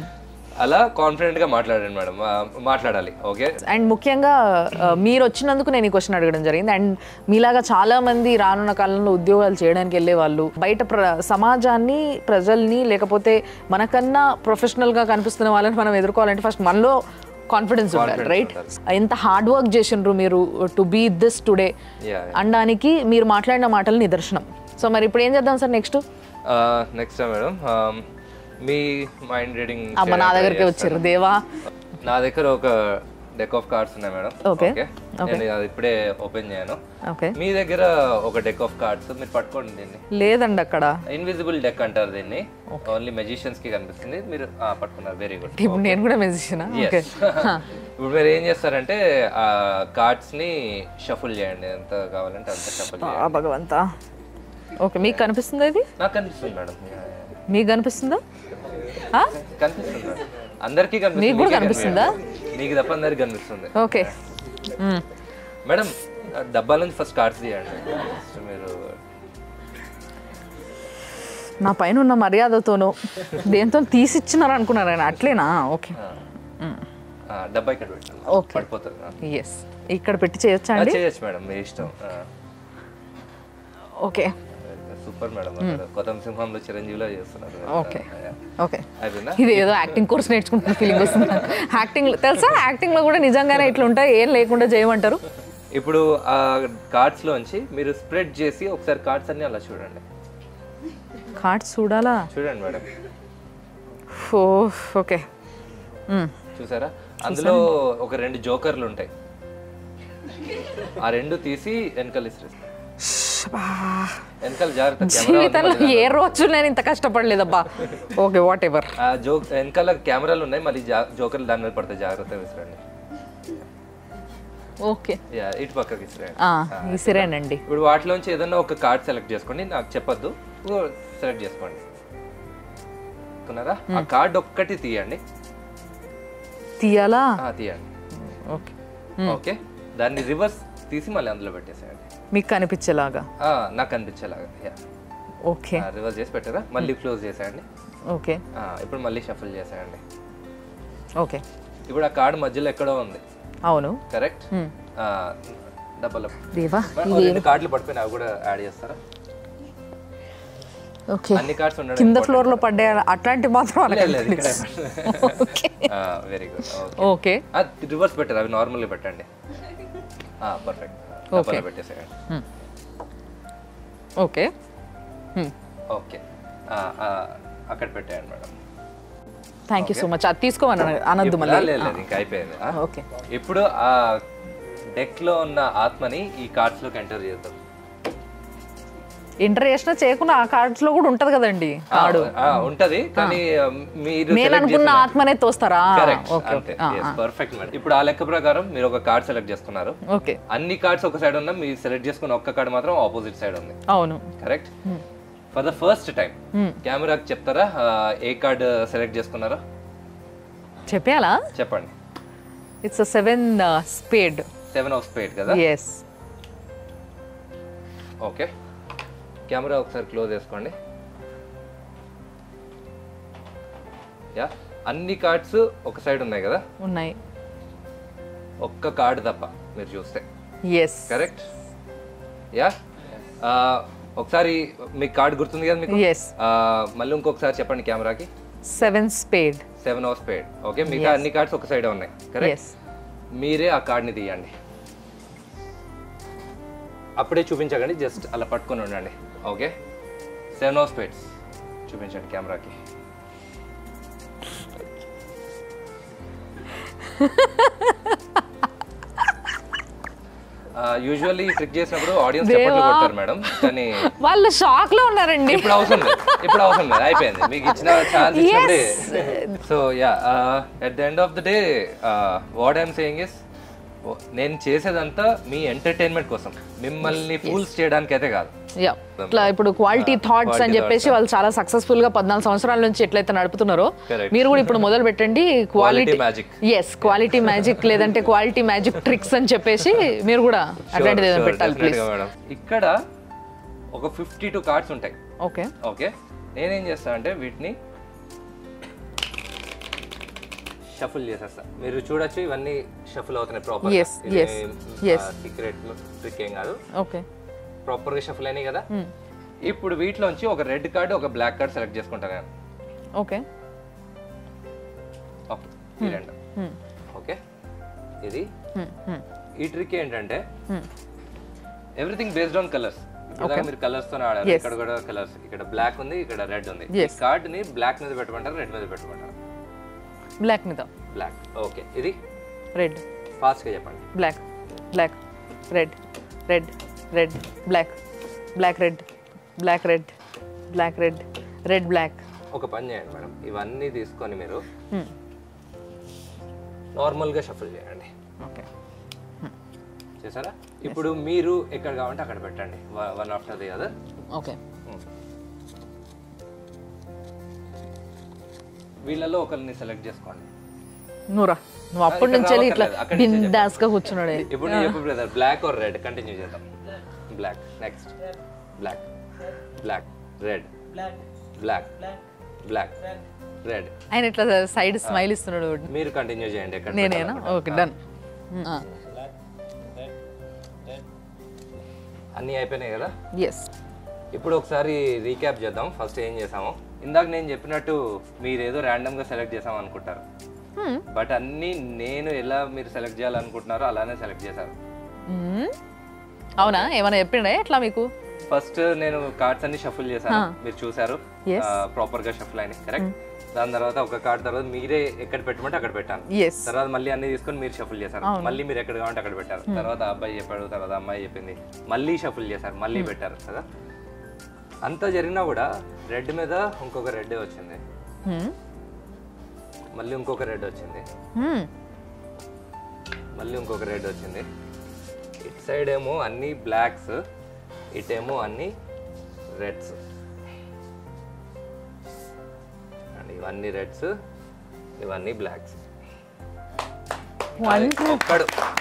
అలా కాన్ఫిడెంట్ గా మాట్లాడండి మేడం మాట్లాడాలి ఓకే అండ్ ముఖ్యంగా ఆ, మీరు వచ్చినందుకు నేను ఈ క్వశ్చన్ అడగడం జరిగింది అండ్ మీలాగా చాలా మంది రానున్న కాలంలో ఉద్యోగాలు చేయడానికి వెళ్ళే వాళ్ళు బయట ప్ర సమాజాన్ని ప్రజల్ని లేకపోతే మనకన్నా professional గా కనిపిస్తున్న వాళ్ళని మనం ఎదుర్కోవాలంటే ఫస్ట్ మనలో కాన్ఫిడెన్స్ ఉండాలి రైట్ ఎంత హార్డ్ వర్క్ చేసిండ్రు మీరు to be this today yeah అనడానికి మీరు మాట్లాడిన మాటలు నిదర్శనం సో మరి ఇప్పుడు ఏం చేద్దాం సార్ నెక్స్ట్ నెక్స్ట్ మేడం మీ మైండ్ రీడింగ్ అమ్మ నా దగ్గరికి వచ్చారు దేవా నా దగ్గర ఒక డెక్ ఆఫ్ కార్డ్స్ ఉన్నాయి మేడం Okay. నేను అది ఇప్పుడే ఓపెన్ చేయను ఓకే మీ దగ్గర ఒక డెక్ ఆఫ్ కార్డ్స్ మీరు పట్టుకోండి దీన్ని లేదండి అక్కడ ఇన్విజిబుల్ డెక్ అంటారు దీన్ని ఓన్లీ మెజిషియన్స్ కి కనిపిస్తుంది మీరు ఆ, పట్టుకున్నారు వెరీ గుడ్ ఇప్పుడు నేను కూడా మెజిషియన్ ఓకే ఇప్పుడు మీరు ఏం చేస్తారంటే ఆ కార్డ్స్ ని షఫుల్ చేయండి ఎంత కావాలంటే అంత షఫుల్ చేయండి ఆ భగవంతా ఓకే మీకు కనిపిస్తుందా ఇది నాకు కనిపిస్తుంది మేడం మీకు కనిపిస్తుందా ఆ? కనిపిస్తుంది మేడం అందరికీ మీకు కూడా కనిపిస్తుంది కనిపిస్తుందా మీకు తప్ప అందరికి కనిపిస్తుంది ఓకే మ్మ్. మేడం ఆ డబ్బాల నుంచి ఫస్ట్ కార్డ్స్ తీయండి Just మీరు నా పైన ఉన్న మర్యాదతోనూ దేంతో తీసిచ్చినారు అనుకున్నారు ఆయన అట్లేనా ఓకే ఆ, డబ్బా ఇక్కడ పెట్టండి Okay. పడిపోతుంది ఆ. ఎస్ ఇక్కడ పెట్టి చేయొచ్చా ఆ, అండి చేయొచ్చు మేడం మీ ఇష్టం ఓకే సూపర్ మేడం కొత్త సింహంలో చిరంజీవిలో చేస్తున్నారు Okay. ఆ, ఓకే అయిపోయిందా ఇది ఏదో యాక్టింగ్ కోర్స్ నేర్చుకుంటున్న ఫీలింగ్ వస్తుంది యాక్టింగ్ తెలుసా యాక్టింగ్ లో కూడా నిజంగానే ఇట్లా ఉంటాయి ఏం లేకుండా చేయమంటారు ఇప్పుడు ఆ కార్డ్స్ లోంచి మీరు స్ప్రెడ్ చేసి ఒకసారి కార్డ్స్ అన్ని అలా చూడండి కార్డ్స్ చూడాలా చూడండి మేడం ఓ ఓకే మ్మ్. చూసారా అందులో ఒక రెండు జోకర్లు ఉంటాయి ఆ రెండు తీసి వెనకాల ఇస్తారు శబా. వెనకాల జాగ్రత్త కెమెరా ఉంది జీవితంలో మళ్ళీ ఏ రోజు నేను ఇంత కష్టపడలేదబ్బా ఓకే వాట్ ఎవర్ ఆ జో వెనకాల కెమెరాలు ఉన్నాయి మళ్ళీ జా- జోకర్లు దాని మీద పడతాయి జాగ్రత్తగా విసిరండి ఓకే యా ఇటు పక్కకి విసిరండి ఇసిరేనండి ఇప్పుడు వాటిలోంచి ఏదన్నా ఒక కార్డ్ సెలెక్ట్ చేసుకోండి నాకు చెప్పొద్దు సెలెక్ట్ చేసుకోండి అనుకున్నారా ఆ కార్డ్ ఒక్కటి తీయండి తీయాలా ఆ, తీయండి ఓకే ఓకే దాన్ని రివర్స్ తీసి మళ్ళీ అందులో పెట్టేసేయండి మీకు కనిపించేలాగా ఆ, నాకు అనిపించేలాగా యా ఓకే రివర్స్ చేసి పెట్టారా మళ్ళీ క్లోజ్ చేసేయండి ఓకే ఆ, ఇప్పుడు మళ్ళీ షఫల్ చేసేయండి ఓకే ఇప్పుడు ఆ కార్డ్ మధ్యలో ఎక్కడో ఉంది అవును కరెక్ట్ డబ్బల్ దేవా రెండు కార్డులు పడిపోయినా అవి కూడా యాడ్ చేస్తారా ఓకే అన్ని కార్డ్స్ ఉండడం కింద ఫ్లోర్ లో పడ్డే అట్లాంటి మాత్రం వాళ్ళకి లేదు, ఇక్కడ okay very good okay reverse పెట్టారు అవి నార్మల్గా పెట్టండి పర్ఫెక్ట్ డబ్బాలో పెట్టేసేయండి ఓకే ఓకే అక్కడ పెట్టేయండి madam thank you so much అది తీసుకోమని అనద్దు ఇప్పుడు- మళ్ళీ లేదు లేదు ఇంకా అయిపోయింది ఆ? ఓకే ఇప్పుడు ఆ డెక్ లో ఉన్న ఆత్మని ఈ కార్డ్స్ లోకి ఎంటర్ చేద్దాం ఇంటర్ చేసినా చేయకుండా ఆ కార్డ్స్ లో కూడా ఉంటది కదండి ఆ, ఆ, ఉంటది కానీ ఆ, మీరు నేను అనుకున్న ఆత్మనే తోస్తారా కరెక్ట్ ఓకే అంతే ఓకే పర్ఫెక్ట్ మేడం ఇప్పుడు ఆ లెక్క ప్రకారం మీరు ఒక కార్డ్ సెలెక్ట్ చేసుకున్నారు ఓకే అన్ని కార్డ్స్ ఒక సైడ్ ఉన్నా మీరు సెలెక్ట్ చేసుకున్న ఒక్క కార్డ్ మాత్రం ఆపోజిట్ సైడ్ ఉంది అవును correct for the first time కెమెరాకి చెప్తారా ఆ, ఏ కార్డ్ సెలెక్ట్ చేసుకున్నారో చెప్పాలా చెప్పండి it's seven spade seven of spade కదా ఎస్ ఓకే కెమెరా ఒకసారి క్లోజ్ చేసుకోండి యా అన్ని కార్డ్స్ ఒక సైడ్ ఉన్నాయి కదా ఉన్నాయి ఒక్క కార్డ్ తప్ప మీరు చూస్తే ఎస్ కరెక్ట్ యా ఒకసారి మీ కార్డ్ గుర్తుంది కదా మీకు ఎస్ ఆ, మళ్ళీ ఇంకొకసారి చెప్పండి కెమెరాకి seven spade seven of spade okay మిగతా అన్ని కార్డ్స్ ఒక సైడ్ ఉన్నాయి కరెక్ట్ ఎస్ మీరే ఆ కార్డ్ని తీయండి అప్పుడే చూపించకండి జస్ట్ అలా పట్టుకొని ఉండండి ఓకే సెవెన్ ఆఫ్ స్పేడ్స్ చూపించండి కెమెరాకి యూజువల్లీ ట్రిక్ చేసినప్పుడు ఆడియన్స్ చెప్పట్లు కొడతారు మేడం కానీ వాళ్ళు షాక్ లో ఉన్నారండి ఇప్పుడు అవసరం లేదు ఇప్పుడు అవసరం లేదు అయిపోయింది మీకు ఇచ్చిన ఛాన్స్ ఇచ్చినప్పుడే so yeah at the end of the day what I'm saying is నేను చేసేదంతా మీ ఎంటర్టైన్మెంట్ కోసం మిమ్మల్ని ఫూల్స్ చేయడానికి అయితే కాదు యా ఇట్లా ఇప్పుడు క్వాలిటీ థాట్స్ అని చెప్పేసి వాళ్ళు చాలా సక్సెస్ఫుల్ గా పద్నాలుగు సంవత్సరాల నుంచి ఎట్లయితే నడుపుతున్నారో Correct. మీరు కూడా ఇప్పుడు మొదలు పెట్టండి quality quality magic yes quality magic లేదంటే క్వాలిటీ మ్యాజిక్ ట్రిక్స్ అని చెప్పేసి మీరు కూడా అట్లాంటిది ఏదైనా పెట్టాలి ప్లీజ్ మేడం ఇక్కడ ఒక ఫిఫ్టీ టూ కార్డ్స్ ఉంటాయి ఓకే ఓకే నేనేం చేస్తా అంటే వీటిని షఫుల్ చేసేస్తా మీరు చూడొచ్చు ఇవన్నీ షఫుల్ అవుతున్నాయి proper Yes, yes, yes. Secret trick ఏం కాదు ఓకే ప్రాపర్ గా షఫుల్ అయినాయి కదా ఇప్పుడు వీటిలోంచి ఒక రెడ్ కార్డ్ ఒక బ్లాక్ కార్డ్ సెలెక్ట్ చేసుకుంటాను నేను ఓకే ఓకే ఈ రెండు ఓకే ఇది ఈ ట్రిక్ ఏంటంటే ఎవ్రీథింగ్ బేస్డ్ ఆన్ కలర్స్ ఇప్పుడు మీరు కలర్స్ తో ఆడారు ఇక్కడ కూడా కలర్స్ ఇక్కడ బ్లాక్ ఉంది ఇక్కడ రెడ్ ఉంది ఈ కార్డ్ ని బ్లాక్ మీద పెట్టమంటారు రెడ్ మీద పెట్టమంటారు బ్లాక్ మీద బ్లాక్ ఓకే ఇది రెడ్ ఫాస్ట్ గా చెప్పండి black black red red red black black red black red black red red black ఒక పని చేయండి మేడం ఇవన్నీ తీసుకొని మీరు నార్మల్ గా షఫుల్ చేయండి ఓకే చేశారా ఇప్పుడు మీరు ఎక్కడ కావాలంటే అక్కడ పెట్టండి one after the other okay వీళ్ళలో ఒకరిని సెలెక్ట్ చేసుకోండి నువ్వురా నువ్వు అప్పటి నుంచి వెళ్ళి ఇట్లా రావక్కర్లేదు, అక్కడి నుంచే బిందాస్ గా కూర్చున్నాడే ఇప్పుడు నేను చెప్పు brother black or red continue చేద్దాం black next black black red black black red ఆయన ఇట్లా సైడ్ స్మైల్ ఇస్తున్నాడు మీరు కంటిన్యూ చేయండి ఎక్కడ నేనేనా ఓకే డన్ అన్నీ అయిపోయినాయి కదా ఎస్ ఇప్పుడు ఒకసారి రీక్యాప్ చేద్దాం ఫస్ట్ ఏం చేసామో ఇందాక నేను చెప్పినట్టు మీరు ఏదో ర్యాండమ్గా సెలెక్ట్ చేసాం అనుకుంటారు బట్ అన్నీ నేను ఎలా మీరు సెలెక్ట్ చేయాలనుకుంటున్నారో అలానే సెలెక్ట్ చేశారు అవునా ఏమైనా చెప్పిండే ఎట్లా మీకు ఫస్ట్ నేను కార్డ్స్ అన్ని షఫుల్ చేశాను మీరు చూసారు Yes. ప్రాపర్ గా షఫుల్ అయినాయి కరెక్ట్ దాని తర్వాత ఒక కార్డ్ తర్వాత మీరే ఎక్కడ పెట్టమంటే అక్కడ పెట్టాను ఎస్ తర్వాత మళ్ళీ అన్ని తీసుకొని మీరు షఫుల్ చేశారు మళ్ళీ మీరు ఎక్కడ కావాలంటే అక్కడ పెట్టారు తర్వాత అబ్బాయి చెప్పాడు తర్వాత అమ్మాయి చెప్పింది మళ్ళీ షఫుల్ చేశారు మళ్ళీ పెట్టారు కదా అంతా జరిగినా కూడా రెడ్ మీద ఇంకొక రెడ్ వచ్చింది మళ్ళీ ఇంకొక రెడ్ వచ్చింది మళ్ళీ ఇంకొక రెడ్ వచ్చింది ఇట్ సైడ్ ఏమో అన్ని బ్లాక్స్ ఇటేమో అన్ని రెడ్స్ అండ్ ఇవన్నీ రెడ్స్ ఇవన్నీ బ్లాక్స్ ఒక్కడు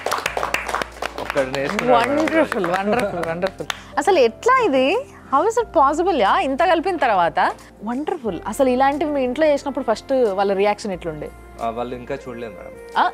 ఒక్కడు నేర్చుకున్నాడు వండర్ఫుల్ వండర్ఫుల్ వండర్ఫుల్ అసలు ఎట్లా ఇది how is it possible yeah ఇంత కలిపిన తర్వాత వండర్ఫుల్ అసలు ఇలాంటివి మీ ఇంట్లో చేసినప్పుడు ఫస్ట్ వాళ్ళ రియాక్షన్ ఎట్లుండే ఆ, వాళ్ళు ఇంకా చూడలేదు మేడం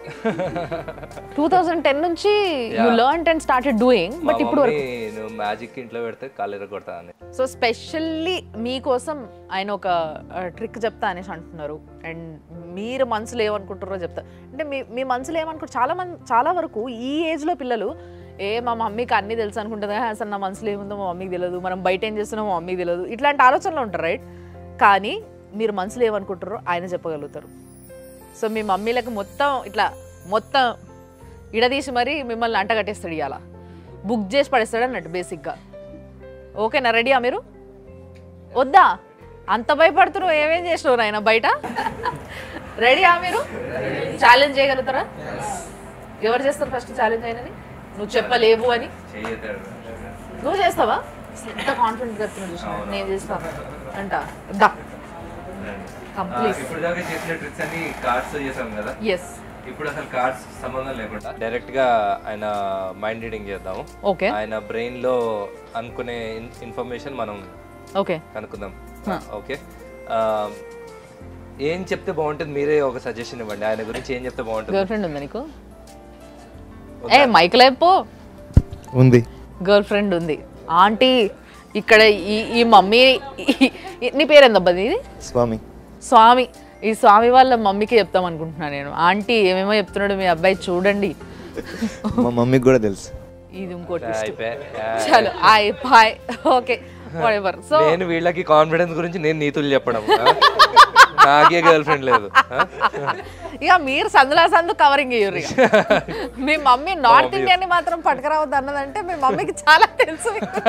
టూ థౌజండ్ టెన్ నుంచి you learn and started doing మా బట్ ఇప్పుడు మమ్మీ నువ్వు మ్యాజిక్ ఇంట్లో పెడితే కాళ్ళు ఎరగొడతా అని సో స్పెషల్లీ మీకోసం ఆయన ఒక ట్రిక్ చెప్తా అనేసి అంటున్నారు అండ్ మీరు మనసులో ఏమనుకుంటారో చెప్తా అంటే మీ మీ మనసులో ఏమనుకుంటారు చాలా మంది చాలా వరకు ఈ ఏజ్లో పిల్లలు ఏ మా మమ్మీకి అన్నీ తెలుసు అనుకుంటుంది "ఆ, అసలు నా మనసులో ఏముందో మా మమ్మీకి తెలియదు మనం బయట ఏం చేస్తున్నామో మా మమ్మీకి తెలియదు ఇట్లాంటి ఆలోచనలు ఉంటారు రైట్ కానీ మీరు మనసులో ఏమనుకుంటారో ఆయన చెప్పగలుగుతారు సో మీ మమ్మీలకు మొత్తం ఇట్లా మొత్తం ఇడదీసి మరీ మిమ్మల్ని అంటగట్టేస్తాడు ఇవాళ బుక్ చేసి పడేస్తాడు అన్నట్టు బేసిక్గా ఓకేనా రెడీయా మీరు వద్దా అంత భయపడుతున్నారు ఏమేం చేసినారు ఆయన బయట రెడీయా మీరు ఛాలెంజ్ చేయగలుగుతారా ఎవరు చేస్తారు ఫస్ట్ ఛాలెంజ్ అయినది నువ్వు చెప్పలేవు అని నువ్వు చేస్తావా ఎంత కాన్ఫిడెంట్ చెప్తున్నావు చూసిన నేను చేస్తాను అంట దా కంప్లీట్ ఇప్పుడు దాకా చేసిన ట్రిక్స్ అన్ని కార్డ్స్ చేసాం కదా ఎస్ ఇప్పుడు అసలు కార్డ్స్ సంబంధం లేకుండా డైరెక్ట్ గా ఆయన మైండ్ రీడింగ్ చేద్దాము ఓకే ఆయన బ్రెయిన్ లో అనుకునే ఇన్ఫర్మేషన్ మనం ఓకే కనుక్కుందాం ఓకే ఆ, ఏం చెప్తే బాగుంటుంది మీరే ఒక సజెషన్ ఇవ్వండి ఆయన గురించి ఏం చెప్తే బాగుంటుంది గర్ల్ ఫ్రెండ్ ఉందా నీకు ఏ మైక్ లేపో ఉంది గర్ల్ ఫ్రెండ్ ఉంది ఆంటీ ఇక్కడ ఈ ఈ మమ్మీ ఈ- ఈ- నీ పేరేందబ్బా నీది స్వామి స్వామి ఈ స్వామి వాళ్ళ మమ్మీకి చెప్తాం అనుకుంటున్నాను నేను ఆంటీ ఏమేమో చెప్తున్నాడు మీ అబ్బాయి చూడండి మా మమ్మీకి కూడా తెలుసు ఇది ఇంకోటి అయిపోయా చలో ఆయ్ బాయ్ ఓకే ఎవర్ సో నేను వీళ్ళకి కాన్ఫిడెన్స్ గురించి నేను నీతులు చెప్పడం ఆ? నాకే గర్ల్ ఫ్రెండ్ లేదు ఆ? ఇక మీరు సందులా సందు కవరింగ్ ఇయ్యరు ఇక మీ మమ్మీ నార్త్ ఇండియన్ మాత్రం పట్టుకురావద్దు అన్నదంటే మీ మమ్మీకి చాలా తెలుసు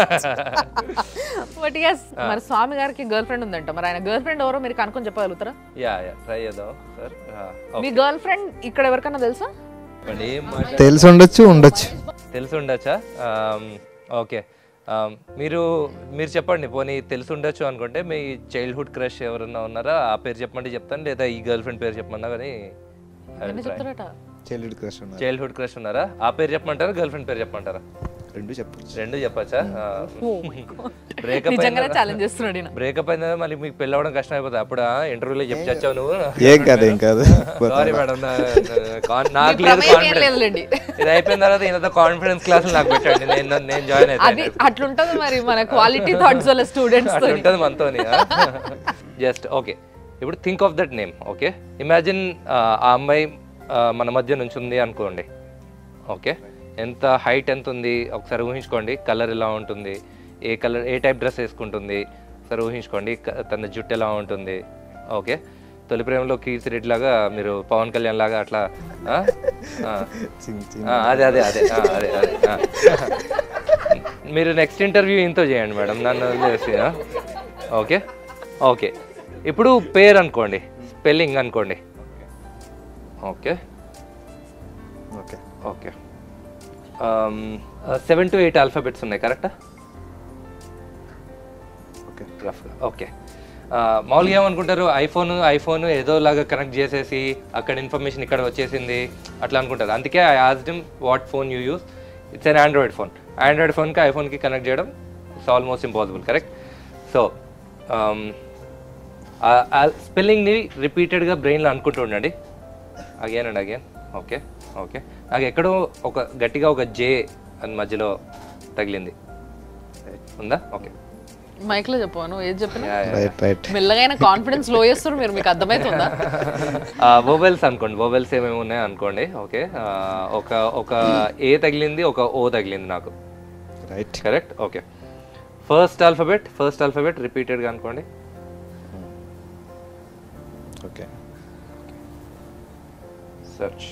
బట్ ఎస్ మరి స్వామి గారికి గర్ల్ ఫ్రెండ్ ఉందంట మరి ఆయన గర్ల్ ఫ్రెండ్ ఎవరో మీరు కనుక్కొని చెప్పగలుగుతారా యా యా ట్రై చేద్దాం సార్ మీ గర్ల్ ఫ్రెండ్ ఇక్కడ ఎవరికన్నా తెలుసా చెప్పండి ఏం మాట తెలిసి ఉండొచ్చు ఉండొచ్చు తెలిసి ఉండొచ్చా ఓకే మీరు మీరు చెప్పండి పోనీ తెలిసి ఉండొచ్చు అనుకుంటే మీ చైల్డ్హుడ్ క్రష్ ఎవరన్నా ఉన్నారా ఆ పేరు చెప్పమంటే చెప్తాను లేదా ఈ గర్ల్ ఫ్రెండ్ పేరు చెప్పమన్నా కానీ ఎన్ని చెప్తారట చైల్డ్హుడ్ క్రష్ ఉన్నారు చైల్డ్హుడ్ క్రష్ ఉన్నారా ఆ పేరు చెప్పమంటారా గర్ల్ ఫ్రెండ్ పేరు చెప్పమంటారా రెండు చెప్పచ్చు రెండు చెప్పచ్చా బ్రేకప్ నిజంగానే ఛాలెంజ్ చేస్తున్నాడు ఈయన. బ్రేకప్ అయినా మళ్ళీ మీకు పెళ్ళి అవ్వడం కష్టం అయిపోతుంది అప్పుడు ఇంటర్వ్యూలో చెప్పి చచ్చావు నువ్వు ఏం కాదు ఏం కాదు సారీ మేడం నాకు మీ లేదు ప్రమేయం ఏం కాన్ఫిడెన్స్ లేదులేండి ఇది అయిపోయిన తర్వాత ఈయనతో కాన్ఫిడెన్స్ క్లాసులు నాకు పెట్టండి నేను నేను జాయిన్ అది అవుతాను అట్లుంటది మరి మన క్వాలిటీ థాట్స్ వాళ్ళ స్టూడెంట్స్ అట్లా ఉంటుంది మనతోని జస్ట్ ఓకే ఇప్పుడు think of that name okay imagine ఆ అమ్మాయి ఆ, మన మధ్య నుంచి ఉంది అనుకోండి ఓకే ఎంత హైట్ ఎంత ఉంది ఒకసారి ఊహించుకోండి కలర్ ఎలా ఉంటుంది ఏ కలర్ ఏ టైప్ డ్రెస్ వేసుకుంటుంది ఒకసారి ఊహించుకోండి క- తన జుట్టు ఎలా ఉంటుంది ఓకే తొలి ప్రేమలో కీర్తి రెడ్డి లాగా మీరు పవన్ కళ్యాణ్ లాగా అట్లా ఆ? ఆ. చింగ్ చింగ్. ఆ, అదే అదే అదే ఆ, అదే అదే ఆ. మీరు నెక్స్ట్ ఇంటర్వ్యూ ఇంతో చేయండి మేడం నన్ను వదిలేసి ఆ? ఓకే ఓకే ఇప్పుడు పేరు అనుకోండి స్పెల్లింగ్ అనుకోండి okay okay okay seven to eight alphabets ఉన్నాయి కరెక్టా ఓకే రఫ్గా ఓకే ఆ, మామూలుగా ఏమనుకుంటారు ఐఫోన్ ఐఫోన్ ఏదో లాగా కనెక్ట్ చేసేసి అక్కడ ఇన్ఫర్మేషన్ ఇక్కడ వచ్చేసింది అట్లా అనుకుంటారు అందుకే I asked what phone you use it's an Android phone Android ఫోన్కి ఐఫోన్కి కనెక్ట్ చేయడం it's almost impossible correct so స్పెల్లింగ్ని రిపీటెడ్గా బ్రెయిన్లో అనుకుంటూ ఉండండి again and again okay okay నాకు ఎక్కడో ఒక గట్టిగా ఒక జే అని మధ్యలో తగిలింది ఉందా ఓకే మైక్ లో చెప్పాను ఏది చెప్పిన రైట్ రైట్ మెల్లగైన కాన్ఫిడెన్స్ లో చేస్తారు మీరు మీకు అర్థమవుతుందా వోవెల్స్ అనుకోండి వోవెల్స్ ఏమేమి ఉన్నాయి అనుకోండి ఓకే ఒక ఒక ఏ తగిలింది ఒక ఓ తగిలింది నాకు right correct okay first alphabet first alphabet రిపీటెడ్గా అనుకోండి ఓకే సెర్చ్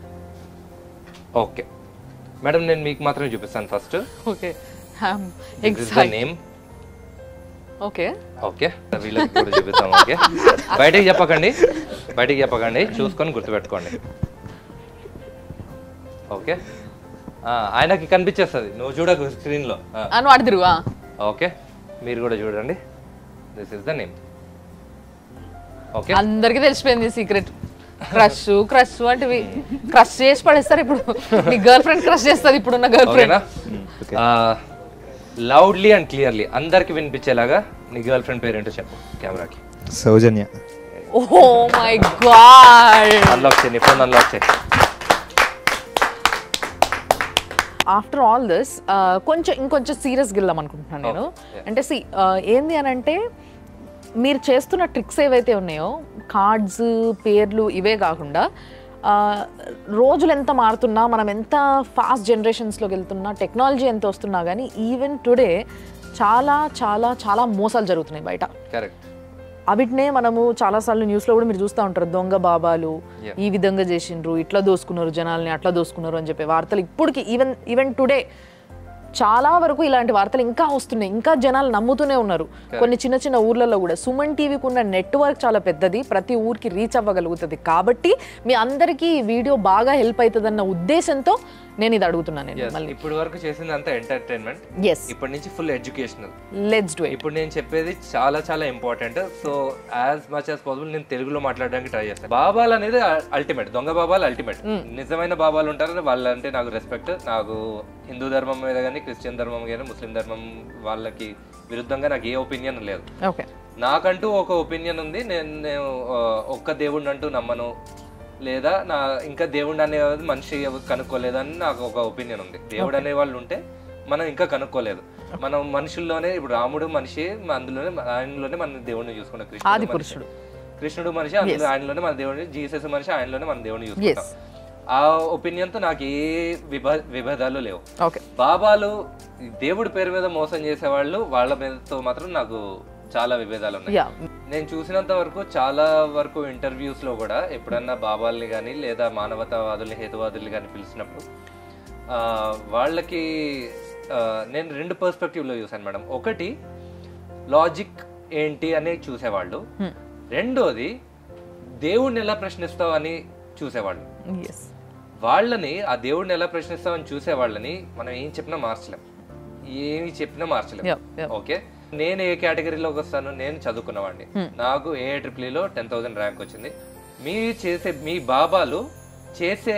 ఓకే మేడం నేను మీకు మాత్రమే చూపిస్తాను first okay this is the name okay okay వీళ్ళకి కూడా చూపిస్తాం ఓకే బయటికి చెప్పకండి బయటికి చెప్పకండి చూసుకొని గుర్తుపెట్టుకోండి ఓకే ఆ, ఆయనకి కనిపించేస్తుంది నువ్వు చూడకు స్క్రీన్లో అని వాడు తిరుగా ఓకే మీరు కూడా చూడండి this is the name okay అందరికీ తెలిసిపోయింది సీక్రెట్ క్రష్ క్రష్ వంటివి క్రష్ చేసి పడేస్తారు ఇప్పుడు నీ గర్ల్ ఫ్రెండ్ క్రష్ చేస్తుంది ఇప్పుడున్న గర్ల్ ఫ్రెండ్ ఓకేనా లౌడ్లీ అండ్ క్లియర్లీ అందరికి వినిపించేలాగా నీ గర్ల్ ఫ్రెండ్ పేరేంటో చెప్పు కెమెరాకి Soujanya oh my god unlock చేయి నీ ఫోన్ అన్లాక్ చేయి ఆఫ్టర్ ఆల్ దిస్ కొంచెం ఇంకొంచెం సీరియస్గా వెళ్దాం అనుకుంటున్నాను నేను అంటే సి ఏంది అని అంటే మీరు చేస్తున్న ట్రిక్స్ ఏవైతే ఉన్నాయో కార్డ్స్ పేర్లు ఇవే కాకుండా ఆ, రోజులు ఎంత మారుతున్నా మనం ఎంత ఫాస్ట్ జనరేషన్స్లోకి వెళ్తున్నా టెక్నాలజీ ఎంత వస్తున్నా కానీ ఈవెన్ టుడే చాలా చాలా చాలా మోసాలు జరుగుతున్నాయి బయట కరెక్ట్ అవిటినే మనము చాలాసార్లు న్యూస్లో కూడా మీరు చూస్తూ ఉంటారు దొంగ బాబాలు Yeah. ఈ విధంగా చేసిండ్రు ఇట్లా దోసుకున్నారు జనాల్ని అట్లా దోసుకున్నారు అని చెప్పే వార్తలు ఇప్పటికి ఈవెన్ ఈవెన్ టుడే చాలా వరకు ఇలాంటి వార్తలు ఇంకా వస్తున్నాయి ఇంకా జనాలు నమ్ముతూనే ఉన్నారు కొన్ని చిన్న చిన్న ఊర్లలో కూడా సుమన్ టీవీకి ఉన్న నెట్వర్క్ చాలా పెద్దది ప్రతి ఊరికి రీచ్ అవ్వగలుగుతుంది కాబట్టి మీ అందరికీ ఈ వీడియో బాగా హెల్ప్ అవుతుందన్న ఉద్దేశంతో నేను ఇది అడుగుతున్నాను నేను Yes, మళ్ళీ ఇప్పుడు వరకు చేసింది అంతా ఎంటర్టైన్మెంట్ ఎస్ ఇప్పటి నుంచి full educational let's do it ఇప్పుడు నేను చెప్పేది చాలా చాలా important so as much as possible నేను తెలుగులో మాట్లాడడానికి ట్రై చేస్తాను బాబాలు అనేది అల్టిమేట్ దొంగ బాబాలు అల్టిమేట్ నిజమైన బాబాలు ఉంటారు వాళ్ళంటే నాకు రెస్పెక్ట్ నాకు హిందూ ధర్మం మీద కానీ క్రిస్టియన్ ధర్మం కానీ ముస్లిం ధర్మం వాళ్ళకి విరుద్ధంగా నాకు ఏ ఒపీనియన్ లేదు ఓకే నాకంటూ ఒక ఒపీనియన్ ఉంది నేను నేను ఆ, ఒక్క దేవుడిని అంటూ నమ్మను లేదా నా ఇంకా దేవుడు అనేది మనిషి కనుక్కోలేదని నాకు ఒక ఒపీనియన్ ఉంది దేవుడు అనే వాళ్ళు ఉంటే మనం ఇంకా కనుక్కోలేదు మనం మనుషుల్లోనే ఇప్పుడు రాముడు మనిషి అందులోనే ఆయనలోనే మన దేవుడిని చూసుకున్నాం ఆది కృష్ణుడు మనిషి. పురుషుడు. కృష్ణుడు మనిషి అందులో ఆయనలోనే మన దేవుడిని జీసస్ మనిషి ఆయనలోనే మన దేవుడిని చూసుకుంటాం ఆ ఒపీనియన్ తో నాకు ఏ విభ విభేదాలు లేవు ఓకే బాబాలు ఈ దేవుడి పేరు మీద మోసం చేసేవాళ్ళు వాళ్ళ మీదతో మాత్రం నాకు చాలా విభేదాలు ఉన్నాయి యా నేను చూసినంత వరకు చాలా వరకు ఇంటర్వ్యూస్ లో కూడా ఎప్పుడన్నా బాబాల్ని కానీ లేదా మానవతావాదుల్ని హేతువాదుల్ని కానీ పిలిచినప్పుడు ఆ, వాళ్ళకి ఆ, నేను రెండు పర్స్పెక్టివ్ లో చూసాను మేడం ఒకటి లాజిక్ ఏంటి అని చూసేవాళ్ళు రెండోది దేవుడిని ఎలా ప్రశ్నిస్తావు అని చూసేవాళ్ళు ఎస్ వాళ్ళని ఆ దేవుడిని ఎలా ప్రశ్నిస్తామని చూసే వాళ్ళని మనం ఏం చెప్పినా మార్చలేం ఏమి చెప్పినా మార్చలేం Yeah, yeah. ఓకే నేను ఏ కేటగిరీలోకి వస్తాను నేను చదువుకున్నవాడిని నాకు ఏ ట్రిపుల్లో టెన్ థౌసండ్ ర్యాంక్ వచ్చింది మీ చేసే మీ బాబాలు చేసే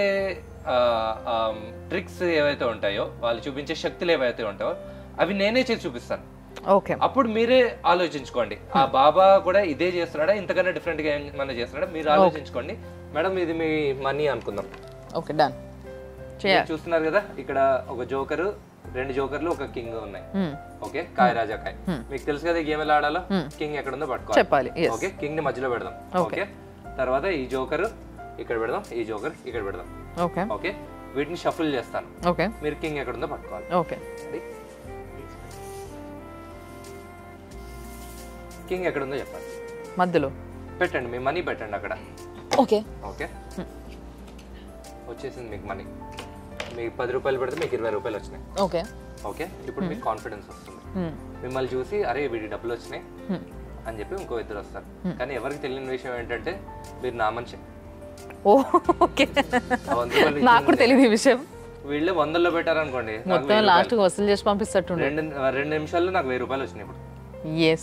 ట్రిక్స్ ఏవైతే ఉంటాయో వాళ్ళు చూపించే శక్తులు ఏవైతే ఉంటాయో అవి నేనే చేసి చూపిస్తాను ఓకే అప్పుడు మీరే ఆలోచించుకోండి ఆ బాబా కూడా ఇదే చేస్తున్నాడా ఇంతకన్నా డిఫరెంట్ గా ఏమన్నా చేస్తున్నాడా మీరు ఆలోచించుకోండి మేడం ఇది మీ మనీ అనుకుందాం ఓకే డన్ మీరు చేయాలి చూస్తున్నారు కదా ఇక్కడ ఒక జోకర్ రెండు జోకర్లు ఒక కింగ్ ఉన్నాయి ఓకే కాయ రాజా కాయ్ మీకు తెలుసు కదా ఈ గేమ్ ఎలా ఆడాలో కింగ్ ఎక్కడ ఉందో పట్టుకోవాలి చెప్పాలి yes. ఓకే కింగ్ ని మధ్యలో పెడదాం ఓకే తర్వాత ఈ జోకర్ ఇక్కడ పెడదాం ఈ జోకర్ ఇక్కడ పెడదాం ఓకే ఓకే వీటిని షఫుల్ చేస్తాను ఓకే మీరు కింగ్ ఎక్కడ ఉందో పట్టుకోవాలి ఓకే కింగ్ ఎక్కడ ఉందో చెప్పాలి మధ్యలో పెట్టండి మీ మనీ పెట్టండి అక్కడ ఓకే ఓకే వచ్చేసింది మీకు మనీ మీకు పది రూపాయలు పెడితే మీకు ఇరవై రూపాయలు వచ్చినాయి ఓకే ఓకే ఇప్పుడు మీకు కాన్ఫిడెన్స్ వస్తుంది మిమ్మల్ని చూసి అరే వీడి డబ్బులు వచ్చినాయి అని చెప్పి ఇంకో ఇద్దరు వస్తారు కానీ ఎవరికి తెలియని విషయం ఏంటంటే మీరు నా మనిషి ఓ ఓకే ఆ వంద రూపాయలు నాకు కూడా తెలియదు ఈ విషయం వీళ్ళు వందల్లో పెట్టారనుకోండి నాకు మొత్తం వెయ్యి లాస్ట్ వసూలు చేసి పంపిస్తట్టుండే రెండు రెండు నిమిషాల్లో నాకు వెయ్యి రూపాయలు వచ్చినాయి ఇప్పుడు ఎస్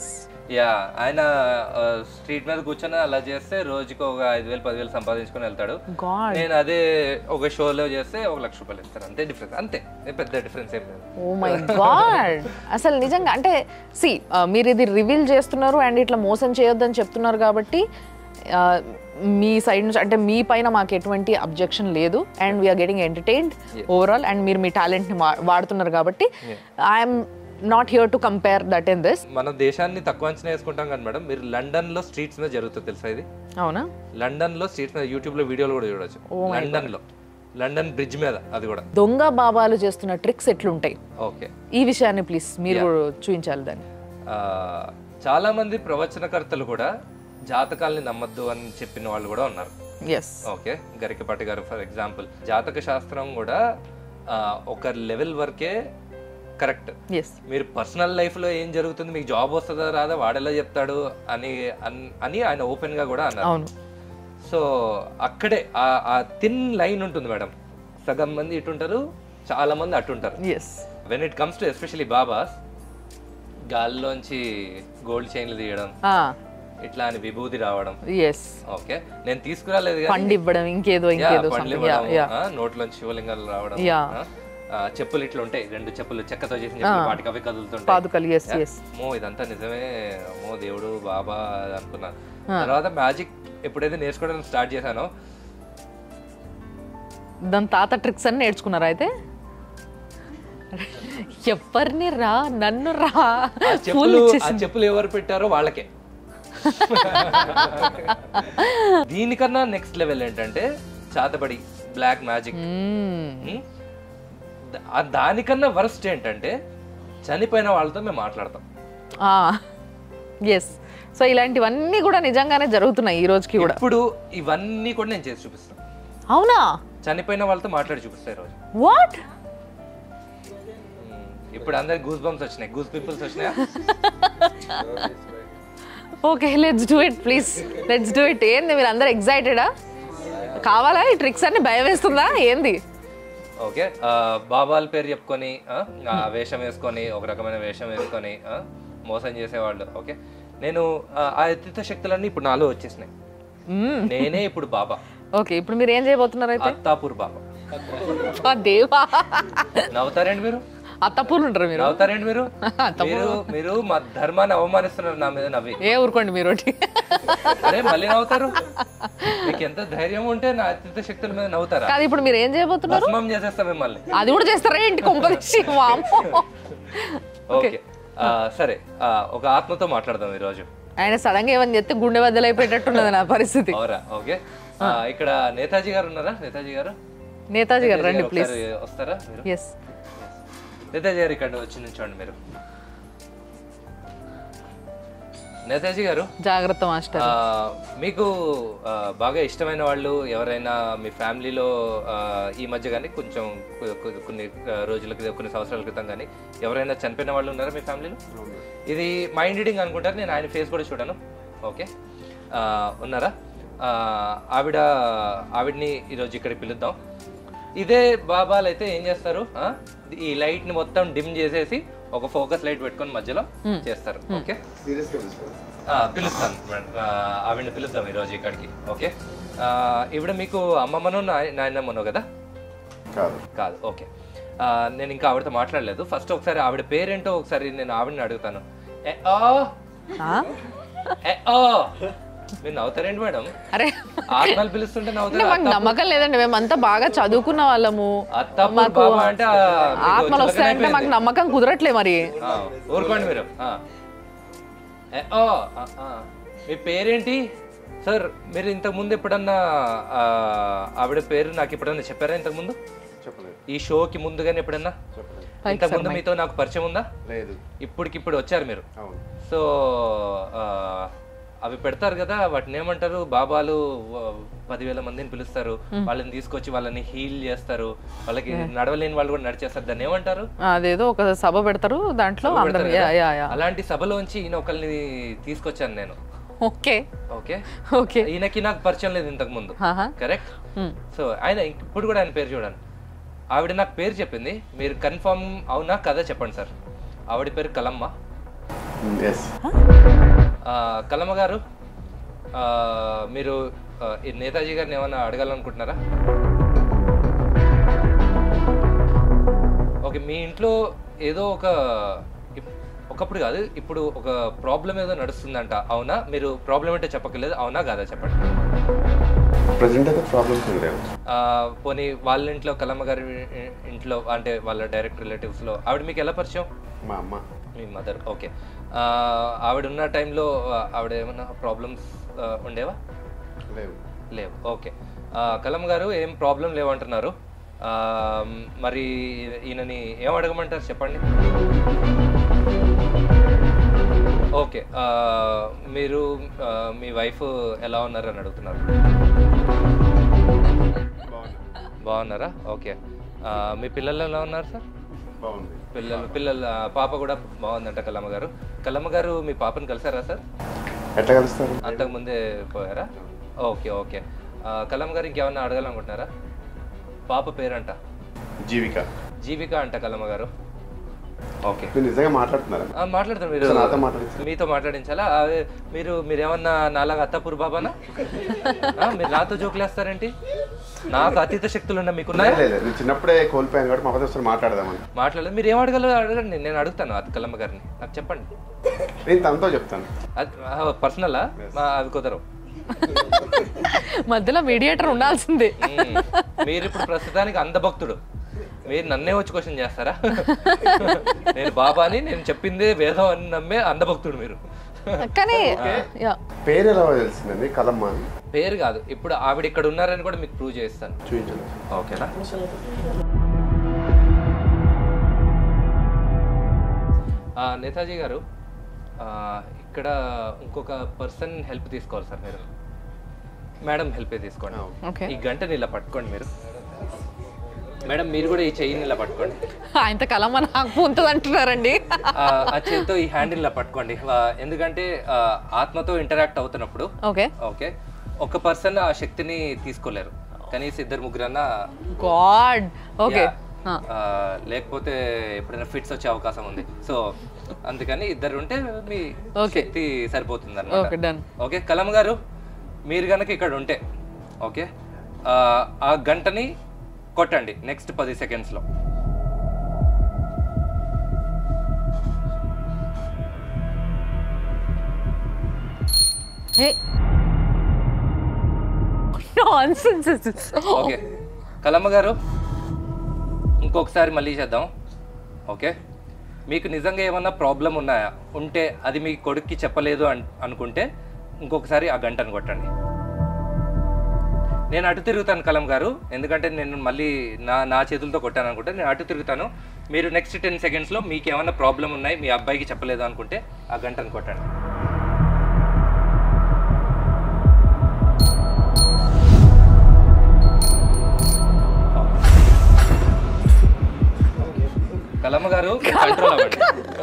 యా ఆయన స్ట్రీట్ మీద కూర్చొని అలా చేస్తే రోజుకి ఒక ఐదు వేలు పదివేలు సంపాదించుకొని వెళ్తాడు గాడ్ నేను అదే ఒక షోలో చేస్తే ఒక లక్ష రూపాయలు ఇస్తాను అంతే డిఫరెన్స్ అంతే ఏ పెద్ద డిఫరెన్స్ ఏం లేదు ఓ మై గాడ్ అసలు నిజంగా అంటే సి మీరు ఇది రివీల్ చేస్తున్నారు అండ్ ఇట్లా మోసం చేయొద్దని చెప్తున్నారు కాబట్టి ఆ, మీ సైడ్ నుంచి అంటే మీ పైన మాకు ఎటువంటి అబ్జెక్షన్ లేదు and we are getting entertained overall and మీరు మీ టాలెంట్ని వాడుతున్నారు కాబట్టి I'm not here to compare that in this మన దేశాన్ని తక్కువ అంచనా వేసుకుంటాం కానీ మేడం మీరు లండన్ లో స్ట్రీట్స్ మీద జరుగుతుంది తెలుసా ఇది అవునా లండన్ లో స్ట్రీట్స్ మీద యూట్యూబ్ లో వీడియోలు కూడా చూడొచ్చు లండన్ లో లండన్ బ్రిడ్జ్ మీద అది కూడా దొంగ బాబాలు చేస్తున్న ట్రిక్స్ ఎట్లుంటాయి ఓకే ఈ విషయాన్ని ప్లీజ్ మీరు చూపించాలి దాన్ని ఆ, చాలా మంది ప్రవచనకర్తలు కూడా జాతకాల్ని నమ్మద్దు అని చెప్పిన వాళ్ళు కూడా ఉన్నారు ఎస్ ఓకే గరికపాటి గారు ఫర్ ఎగ్జాంపుల్ జాతక శాస్త్రం కూడా ఆ, ఒక లెవెల్ వరకే కరెక్ట్ ఎస్ మీరు పర్సనల్ లైఫ్లో ఏం జరుగుతుంది మీకు జాబ్ వస్తుందా రాదా వాడెలా చెప్తాడు అని అన్- అని ఆయన ఓపెన్ గా కూడా అన్నారు అవును సో అక్కడే ఆ- ఆ థిన్ లైన్ ఉంటుంది మేడం సగం మంది ఇటుంటారు చాలా మంది అటుంటారు yes when it comes to especially babas గాల్లోంచి గోల్డ్ చైన్లు తీయడం ఇట్లా అని విభూతి రావడం ఎస్ ఓకే నేను తీసుకురాలేదు కానీ పండు ఇవ్వడం ఇంకేదో యా, ఇంకేదో పండ్లు something. Yeah, ఇవ్వడం, yeah. ఆ, నోట్లోంచి శివలింగాలు రావడం యా. ఆ, ఆ, చెప్పులు ఇట్లా ఉంటాయి రెండు చెప్పులు చెక్కతో చేసిన చెప్పులు వాటికి అవి కదులుతుంటాయి పాదుకలు ఎస్ ఎస్ మో ఇదంతా నిజమే మో దేవుడు బాబా అనుకున్నాను తర్వాత మ్యాజిక్ ఎప్పుడైతే నేర్చుకోవడం స్టార్ట్ చేశానో దాని తాత ట్రిక్స్ అని నేర్చుకున్నారా అయితే ఎవరిని రా నన్ను రా ఆ చెప్పులు ఆ చెప్పులు ఎవరు పెట్టారో వాళ్ళకే దీనికన్నా నెక్స్ట్ లెవెల్ ఏంటంటే చాతబడి బ్లాక్ మ్యాజిక్ ఉమ్, ద- ఆ దానికన్నా వరస్ట్ ఏంటంటే చనిపోయిన వాళ్ళతో మేము మాట్లాడతాం ఎస్ సో ఇలాంటివన్నీ కూడా నిజంగానే జరుగుతున్నాయి ఈ రోజుకి కూడా ఇప్పుడు ఇవన్నీ కూడా నేను చేసి చూపిస్తాను అవునా చనిపోయిన వాళ్ళతో మాట్లాడి చూపిస్తాను ఈరోజు వాట్ ఉమ్, ఇప్పుడు అందరికి గూస్ బంప్స్ వచ్చినాయి గూస్ పీపుల్స్ వచ్చినాయా okay let's do it please let's do it ఏంది మీరు అందరు ఎగ్జైటెడా కావాలా ఈ ట్రిక్స్ అన్ని భయం వేస్తుందా ఏంది ఓకే ఆ, బాబాల పేరు చెప్పుకొని ఆ, ఆ వేషం వేసుకొని ఒక రకమైన వేషం వేసుకొని ఆ, మోసం చేసేవాళ్ళు ఓకే నేను ఆ, ఆ అతీత శక్తులన్నీ ఇప్పుడు నాలో వచ్చేసినాయి నేనే ఇప్పుడు బాబా ఓకే ఇప్పుడు మీరు ఏం చేయబోతున్నారు అయితే అత్తాపూర్ బాబా ఆ దేవా నవ్వుతారండి మీరు అత్తపూర్లు ఉంటారు మీరు నవ్వుతారండి మీరు మీరు మీరు మా ధర్మాన్ని అవమానిస్తున్నారు నా మీద నవ్వి ఏ ఊరుకోండి మీరు ఒకటి. అరే మళ్ళీ నవ్వుతారు మీకు ఎంత ధైర్యం ఉంటే నా అతీత శక్తుల మీద నవ్వుతారా కాదు ఇప్పుడు మీరు ఏం చేయబోతున్నారు భస్మం చేసేస్తా మిమ్మల్ని అది కూడా చేస్తారా ఏంటి కొంపదీసి వామ్మో ఓకే ఆ, సరే ఆ, ఒక ఆత్మతో మాట్లాడదాం ఈరోజు ఆయన సడన్ గా ఏమని చెప్తే గుండె బద్దలైపోయేటట్టున్నది నా పరిస్థితి అవురా ఓకే ఆ, ఇక్కడ నేతాజీ గారు ఉన్నారా నేతాజీ గారు నేతాజీ గారు రండి నేతాజీ ప్లీజ్ ఒకసారి వస్తారా మీరు ఎస్ నేతాజీ గారు ఇక్కడ వచ్చి నుంచోండి మీరు నేతాజీ గారు జాగ్రత్త మాస్టర్ ఆ, మీకు ఆ, బాగా ఇష్టమైన వాళ్ళు ఎవరైనా మీ ఫ్యామిలీలో ఆ, ఈ మధ్య కానీ కొంచెం కొ- కొ- కొన్ని ఆ, రోజుల క్రితం కొన్ని సంవత్సరాల క్రితం కానీ ఎవరైనా చనిపోయిన వాళ్ళు ఉన్నారా మీ ఫ్యామిలీలో ఇది మైండ్ రీడింగ్ అనుకుంటారు నేను ఆయన ఫేస్ కూడా చూడాను ఓకే ఆ, ఉన్నారా ఆ, ఆవిడ ఆవిడ్ని ఈరోజు ఇక్కడికి పిలుద్దాం ఇదే బాబాలు అయితే ఏం చేస్తారు ఆ? ఈ లైట్ ని మొత్తం డిమ్ చేసేసి ఒక ఫోకస్ లైట్ పెట్టుకొని మధ్యలో చేస్తారు ఓకే ఆ, పిలుస్తాను మేడం ఆ, ఆవిడని పిలుద్దాం ఈరోజు ఇక్కడికి ఓకే ఆ, ఈవిడ మీకు అమ్మమ్మను నాయ- నాయనమ్మను కదా కాదు కాదు ఓకే ఆ, నేను ఇంకా ఆవిడతో మాట్లాడలేదు ఫస్ట్ ఒకసారి ఆవిడ పేరేంటో ఒకసారి నేను ఆవిడని అడుగుతాను ఏ ఆ, ఏ ఆ. మీరు నవ్వుతారేంటి మేడం అరే ఆత్మలు పిలుస్తుంటే అంటే నవ్వుతారు మాకు నమ్మకం లేదండి మేమంతా బాగా చదువుకున్న వాళ్ళము అత్తాపూర్ బాబా అంటే ఆ, మీకు ఆత్మలు వస్తాయంటే చులకనైపోయింది. మాకు నమ్మకం కుదరట్లే మరి ఆ, ఊరుకోండి మీరు ఆ. ఏ, ఓ, ఆ, ఆ. మీ పేరేంటి సార్ మీరు ఇంతకు ముందు ఎప్పుడన్నా ఆ, ఆవిడ పేరు నాకు ఎప్పుడన్నా చెప్పారా ఇంతకు ముందు చెప్పలేదు ఈ షోకి ముందుగానే ఎప్పుడన్నా చెప్పలేదు ఇంతకు ముందు మీతో నాకు పరిచయం ఉందా లేదు ఇప్పటికిప్పుడు వచ్చారు మీరు అవును సో ఆ, అవి పెడతారు కదా వాటిని ఏమంటారు బాబాలు వ- పదివేల మందిని పిలుస్తారు వాళ్ళని తీసుకొచ్చి వాళ్ళని హీల్ చేస్తారు వాళ్ళకి నడవలేని వాళ్ళు కూడా నడిచేస్తారు దాన్ని ఏమంటారు అదేదో ఒక సభ పెడతారు దాంట్లో అందరూ పెడతారు యా కదా? యా యా అలాంటి సభలోంచి ఈయన ఒకరిని తీసుకొచ్చాను నేను ఓకే ఓకే ఓకే ఈయనకి నాకు పరిచయం లేదు ఇంతకు ముందు ఆహా. Correct Hmm. సో ఆయన ఇప్పుడు కూడా ఆయన పేరు చూడండి ఆవిడ నాకు పేరు చెప్పింది మీరు కన్ఫర్మ్ అవునా కదా చెప్పండి సార్ ఆవిడ పేరు కలమ్మ ఎస్ ఆ, కలమ గారు ఆ, మీరు ఆ, ఈ నేతాజీ గారిని ఏమైనా అడగాలనుకుంటున్నారా ఓకే మీ ఇంట్లో ఏదో ఒక ఇప్- ఒకప్పుడు కాదు ఇప్పుడు ఒక ప్రాబ్లం ఏదో నడుస్తుందంట అవునా మీరు ప్రాబ్లం అంటే చెప్పక్కర్లేదు అవునా కాదా చెప్పండి ప్రజెంట్ అయితే ప్రాబ్లమ్స్ ఏం లేవు ఆ, పోనీ వాళ్ళ ఇంట్లో కలమ్మ గారి ఇ- ఇంట్లో అంటే వాళ్ళ డైరెక్ట్ రిలేటివ్స్లో ఆవిడ మీకు ఎలా పరిచయం మా అమ్మ మీ మదర్ ఓకే ఆ, ఆవిడ ఉన్న టైంలో ఆ, ఆవిడ ఏమైనా ప్రాబ్లమ్స్ ఉండేవా లేవు లేవు ఓకే ఆ, కలమ్ గారు ఏం ప్రాబ్లం లేవంటున్నారు ఆ, మరి ఈయనని ఏం అడగమంటారు చెప్పండి ఓకే ఆ, మీరు ఆ, మీ వైఫ్ ఎలా ఉన్నారని అడుగుతున్నారు బాగుంది బాగున్నారా ఓకే ఆ, మీ పిల్లలు ఎలా ఉన్నారు సార్ బాగుంది పిల్లలు పిల్లల ఆ, పాప కూడా బాగుందంట కలమ్మ గారు కలమ్మ గారు మీ పాపని కలిసారా సార్ ఎట్లా కలుస్తారు అంతకుముందే పోయారా ఓకే ఓకే ఆ, కలమ్ గారు ఇంకేమన్నా అడగాలనుకుంటున్నారా పాప పేరంట జీవిక జీవిక అంట కలమ్మ గారు ఓకే మీరు నిజంగా మాట్లాడుతున్నారా ఆ, మాట్లాడతారు మీరు సార్, నాతో మాట్లాడించండి. మీతో మాట్లాడించాలా అదే మీరు మీరేమన్నా నాలాగా అత్తాపూర్ బాబానా ఆ, మీరు నాతో జోకులేస్తారేంటి నాకు అతీత శక్తులు ఉన్నా మీకున్నాయా లేదు లేదు నేను చిన్నప్పుడే కోల్పోయాను కాబట్టి మా ఒకసారి మాట్లాడదామని మాట్లాడలేదు మీరు ఏం అడగలరు అడగండి నేను అడుగుతాను అతి కలమ్మ గారిని నాకు చెప్పండి నేను తనతో చెప్తాను అది పర్సనలా అవి కుదరవు మధ్యలో మీడియేటర్ ఉండాల్సిందే మ్మ్. మీరు ఇప్పుడు ప్రస్తుతానికి అందభక్తుడు మీరు నన్నే వచ్చి క్వశ్చన్ చేస్తారా నేను బాబాని నేను చెప్పిందే వేదం అని నమ్మే అందభక్తుడు మీరు కానీ యా పేరు ఎలా తెలిసిందండి కలమ్మ అని పేరు కాదు ఇప్పుడు ఆవిడ ఇక్కడ ఉన్నారని కూడా మీకు ప్రూవ్ చేస్తాను చూపించండి ఓకేనా ఆ, నేతాజీ గారు ఆ, ఇక్కడ ఇంకొక పర్సన్ హెల్ప్ తీసుకోవాలి సార్ మీరు మేడం హెల్ప్ తీసుకోండి ఓకే ఈ గంటని ఇలా పట్టుకోండి మీరు మేడం మీరు కూడా ఈ చెయ్యిని ఇలా పట్టుకోండి ఆయనతో కలమ నాకు ఉంటుంది అంటున్నారండి ఆ, ఆ చేతితో ఈ హ్యాండిల్ ఇలా పట్టుకోండి ఆ, ఎందుకంటే ఆ, ఆత్మతో ఇంటరాక్ట్ అవుతున్నప్పుడు ఓకే ఓకే ఒక పర్సన్ ఆ శక్తిని తీసుకోలేరు కనీసం ఇద్దరు ముగ్గురన్నా గాడ్ ఓకే Yeah. ఆ, లేకపోతే ఎప్పుడైనా ఫిట్స్ వచ్చే అవకాశం ఉంది సో అందుకని ఇద్దరు ఉంటే మీ Okay. శక్తి సరిపోతుంది ఓకే అనమాట డన్ ఓకే కలమ్ గారు మీరు కనుక ఇక్కడ ఉంటే ఓకే ఆ, ఆ గంటని కొట్టండి నెక్స్ట్ పది సెకండ్స్లో హే నాన్సెన్స్ ఓకే కలమ్మ గారు ఇంకొకసారి మళ్ళీ చేద్దాం ఓకే మీకు నిజంగా ఏమన్నా ప్రాబ్లం ఉన్నాయా ఉంటే అది మీ కొడుక్కి చెప్పలేదు అన్ అనుకుంటే ఇంకొకసారి ఆ గంటను కొట్టండి నేను అటు తిరుగుతాను కలం గారు ఎందుకంటే నేను మళ్ళీ నా నా చేతులతో కొట్టాను అనుకుంటే నేను అటు తిరుగుతాను మీరు నెక్స్ట్ టెన్ సెకండ్స్లో మీకు ఏమైనా ప్రాబ్లం ఉన్నాయి మీ అబ్బాయికి చెప్పలేదు అనుకుంటే ఆ గంటను కొట్టండి కలమ్మ గారు కంట్రోల్ అవ్వండి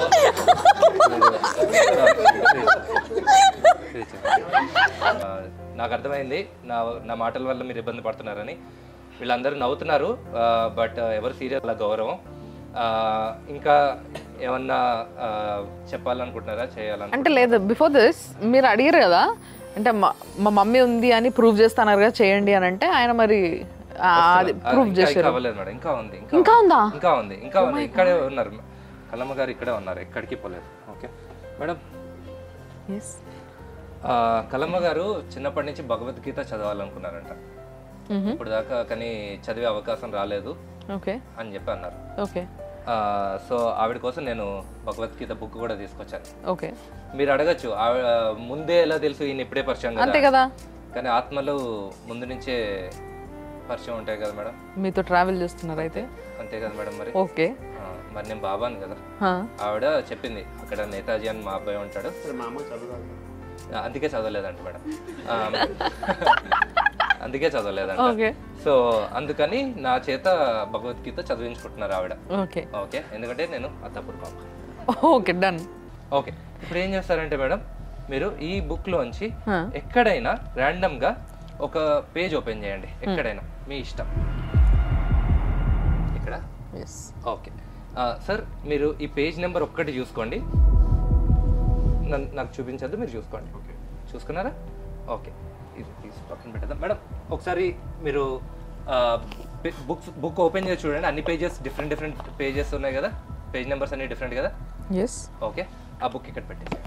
ఆ, నాకు అర్థమైంది నా నా మాటల వల్ల మీరు ఇబ్బంది పడుతున్నారని వీళ్ళందరూ నవ్వుతున్నారు బట్ ఎవరు సీరియస్ అలా గౌరవం ఆ, ఇంకా ఏమన్నా ఆ, చెప్పాలనుకుంటున్నారా చేయాలను అంటే లేదు బిఫోర్ దిస్ మీరు అడిగారు కదా అంటే మా మా మమ్మీ ఉంది అని ప్రూవ్ చేస్తున్నారు కదా చేయండి అని అంటే ఆయన మరి ఆ, అది ప్రూవ్ ఇంకా ఇంకా చేశారు అవ్వలేదు మేడం ఇంకా ఉంది ఇంకా ఇంకా ఉందా ఇంకా ఉంది ఇంకా ఉంది ఇక్కడే ఉన్నారు కలమ్మ గారు ఇక్కడే ఉన్నారు ఎక్కడికి పోలేదు ఓకే మేడం ఎస్ ఆ, కలమ్మ గారు చిన్నప్పటి నుంచి భగవద్గీత చదవాలనుకున్నారంట ఇప్పుడు దాకా కానీ చదివే అవకాశం రాలేదు ఓకే అని చెప్పి అన్నారు ఓకే ఆ, సో ఆవిడ కోసం నేను భగవద్గీత బుక్ కూడా తీసుకొచ్చాను ఓకే మీరు అడగచ్చు ఆవిడ ముందే ఎలా తెలుసు ఈయన ఇప్పుడే పరిచయం అంతే కదా కదా కానీ ఆత్మలు ముందు నుంచే పరిచయం ఉంటాయి కదా మేడం మీతో ట్రావెల్ చేస్తున్నారు అయితే అంతే కదా మేడం మరి ఓకే ఆ, మరి నేను బాబాను కదా హా. ఆవిడ చెప్పింది అక్కడ నేతాజీ అని మా అబ్బాయి ఉంటాడు మా అమ్మ చదువుతాను ఆ, అందుకే చదవలేదంట మేడం ఆ, అందుకే చదవలేదంట ఓకే సో అందుకని నా చేత భగవద్గీత చదివించుకుంటున్నారు ఆవిడ ఓకే ఓకే ఎందుకంటే నేను అత్తపూర్ బాబు ఓకే డన్ ఓకే ఇప్పుడు ఏం చేస్తారంటే మేడం మీరు ఈ బుక్ లోంచి Huh. ఎక్కడైనా random గా ఒక పేజ్ ఓపెన్ చేయండి ఎక్కడైనా మీ ఇష్టం ఇక్కడ ఎస్ ఓకే సార్ మీరు ఈ పేజ్ నెంబర్ ఒక్కటి చూసుకోండి నన్ను నాకు చూపించద్దు మీరు చూసుకోండి ఓకే చూసుకున్నారా ఓకే ఇది తీసి పక్కన పెట్టేద్దాం మేడం ఒకసారి మీరు బుక్స్ బుక్ ఓపెన్ చేసి చూడండి అన్ని పేజెస్ డిఫరెంట్ డిఫరెంట్ పేజెస్ ఉన్నాయి కదా పేజ్ నెంబర్స్ అన్ని డిఫరెంట్ కదా ఎస్ ఓకే ఆ బుక్ ఇక్కడ పెట్టేసి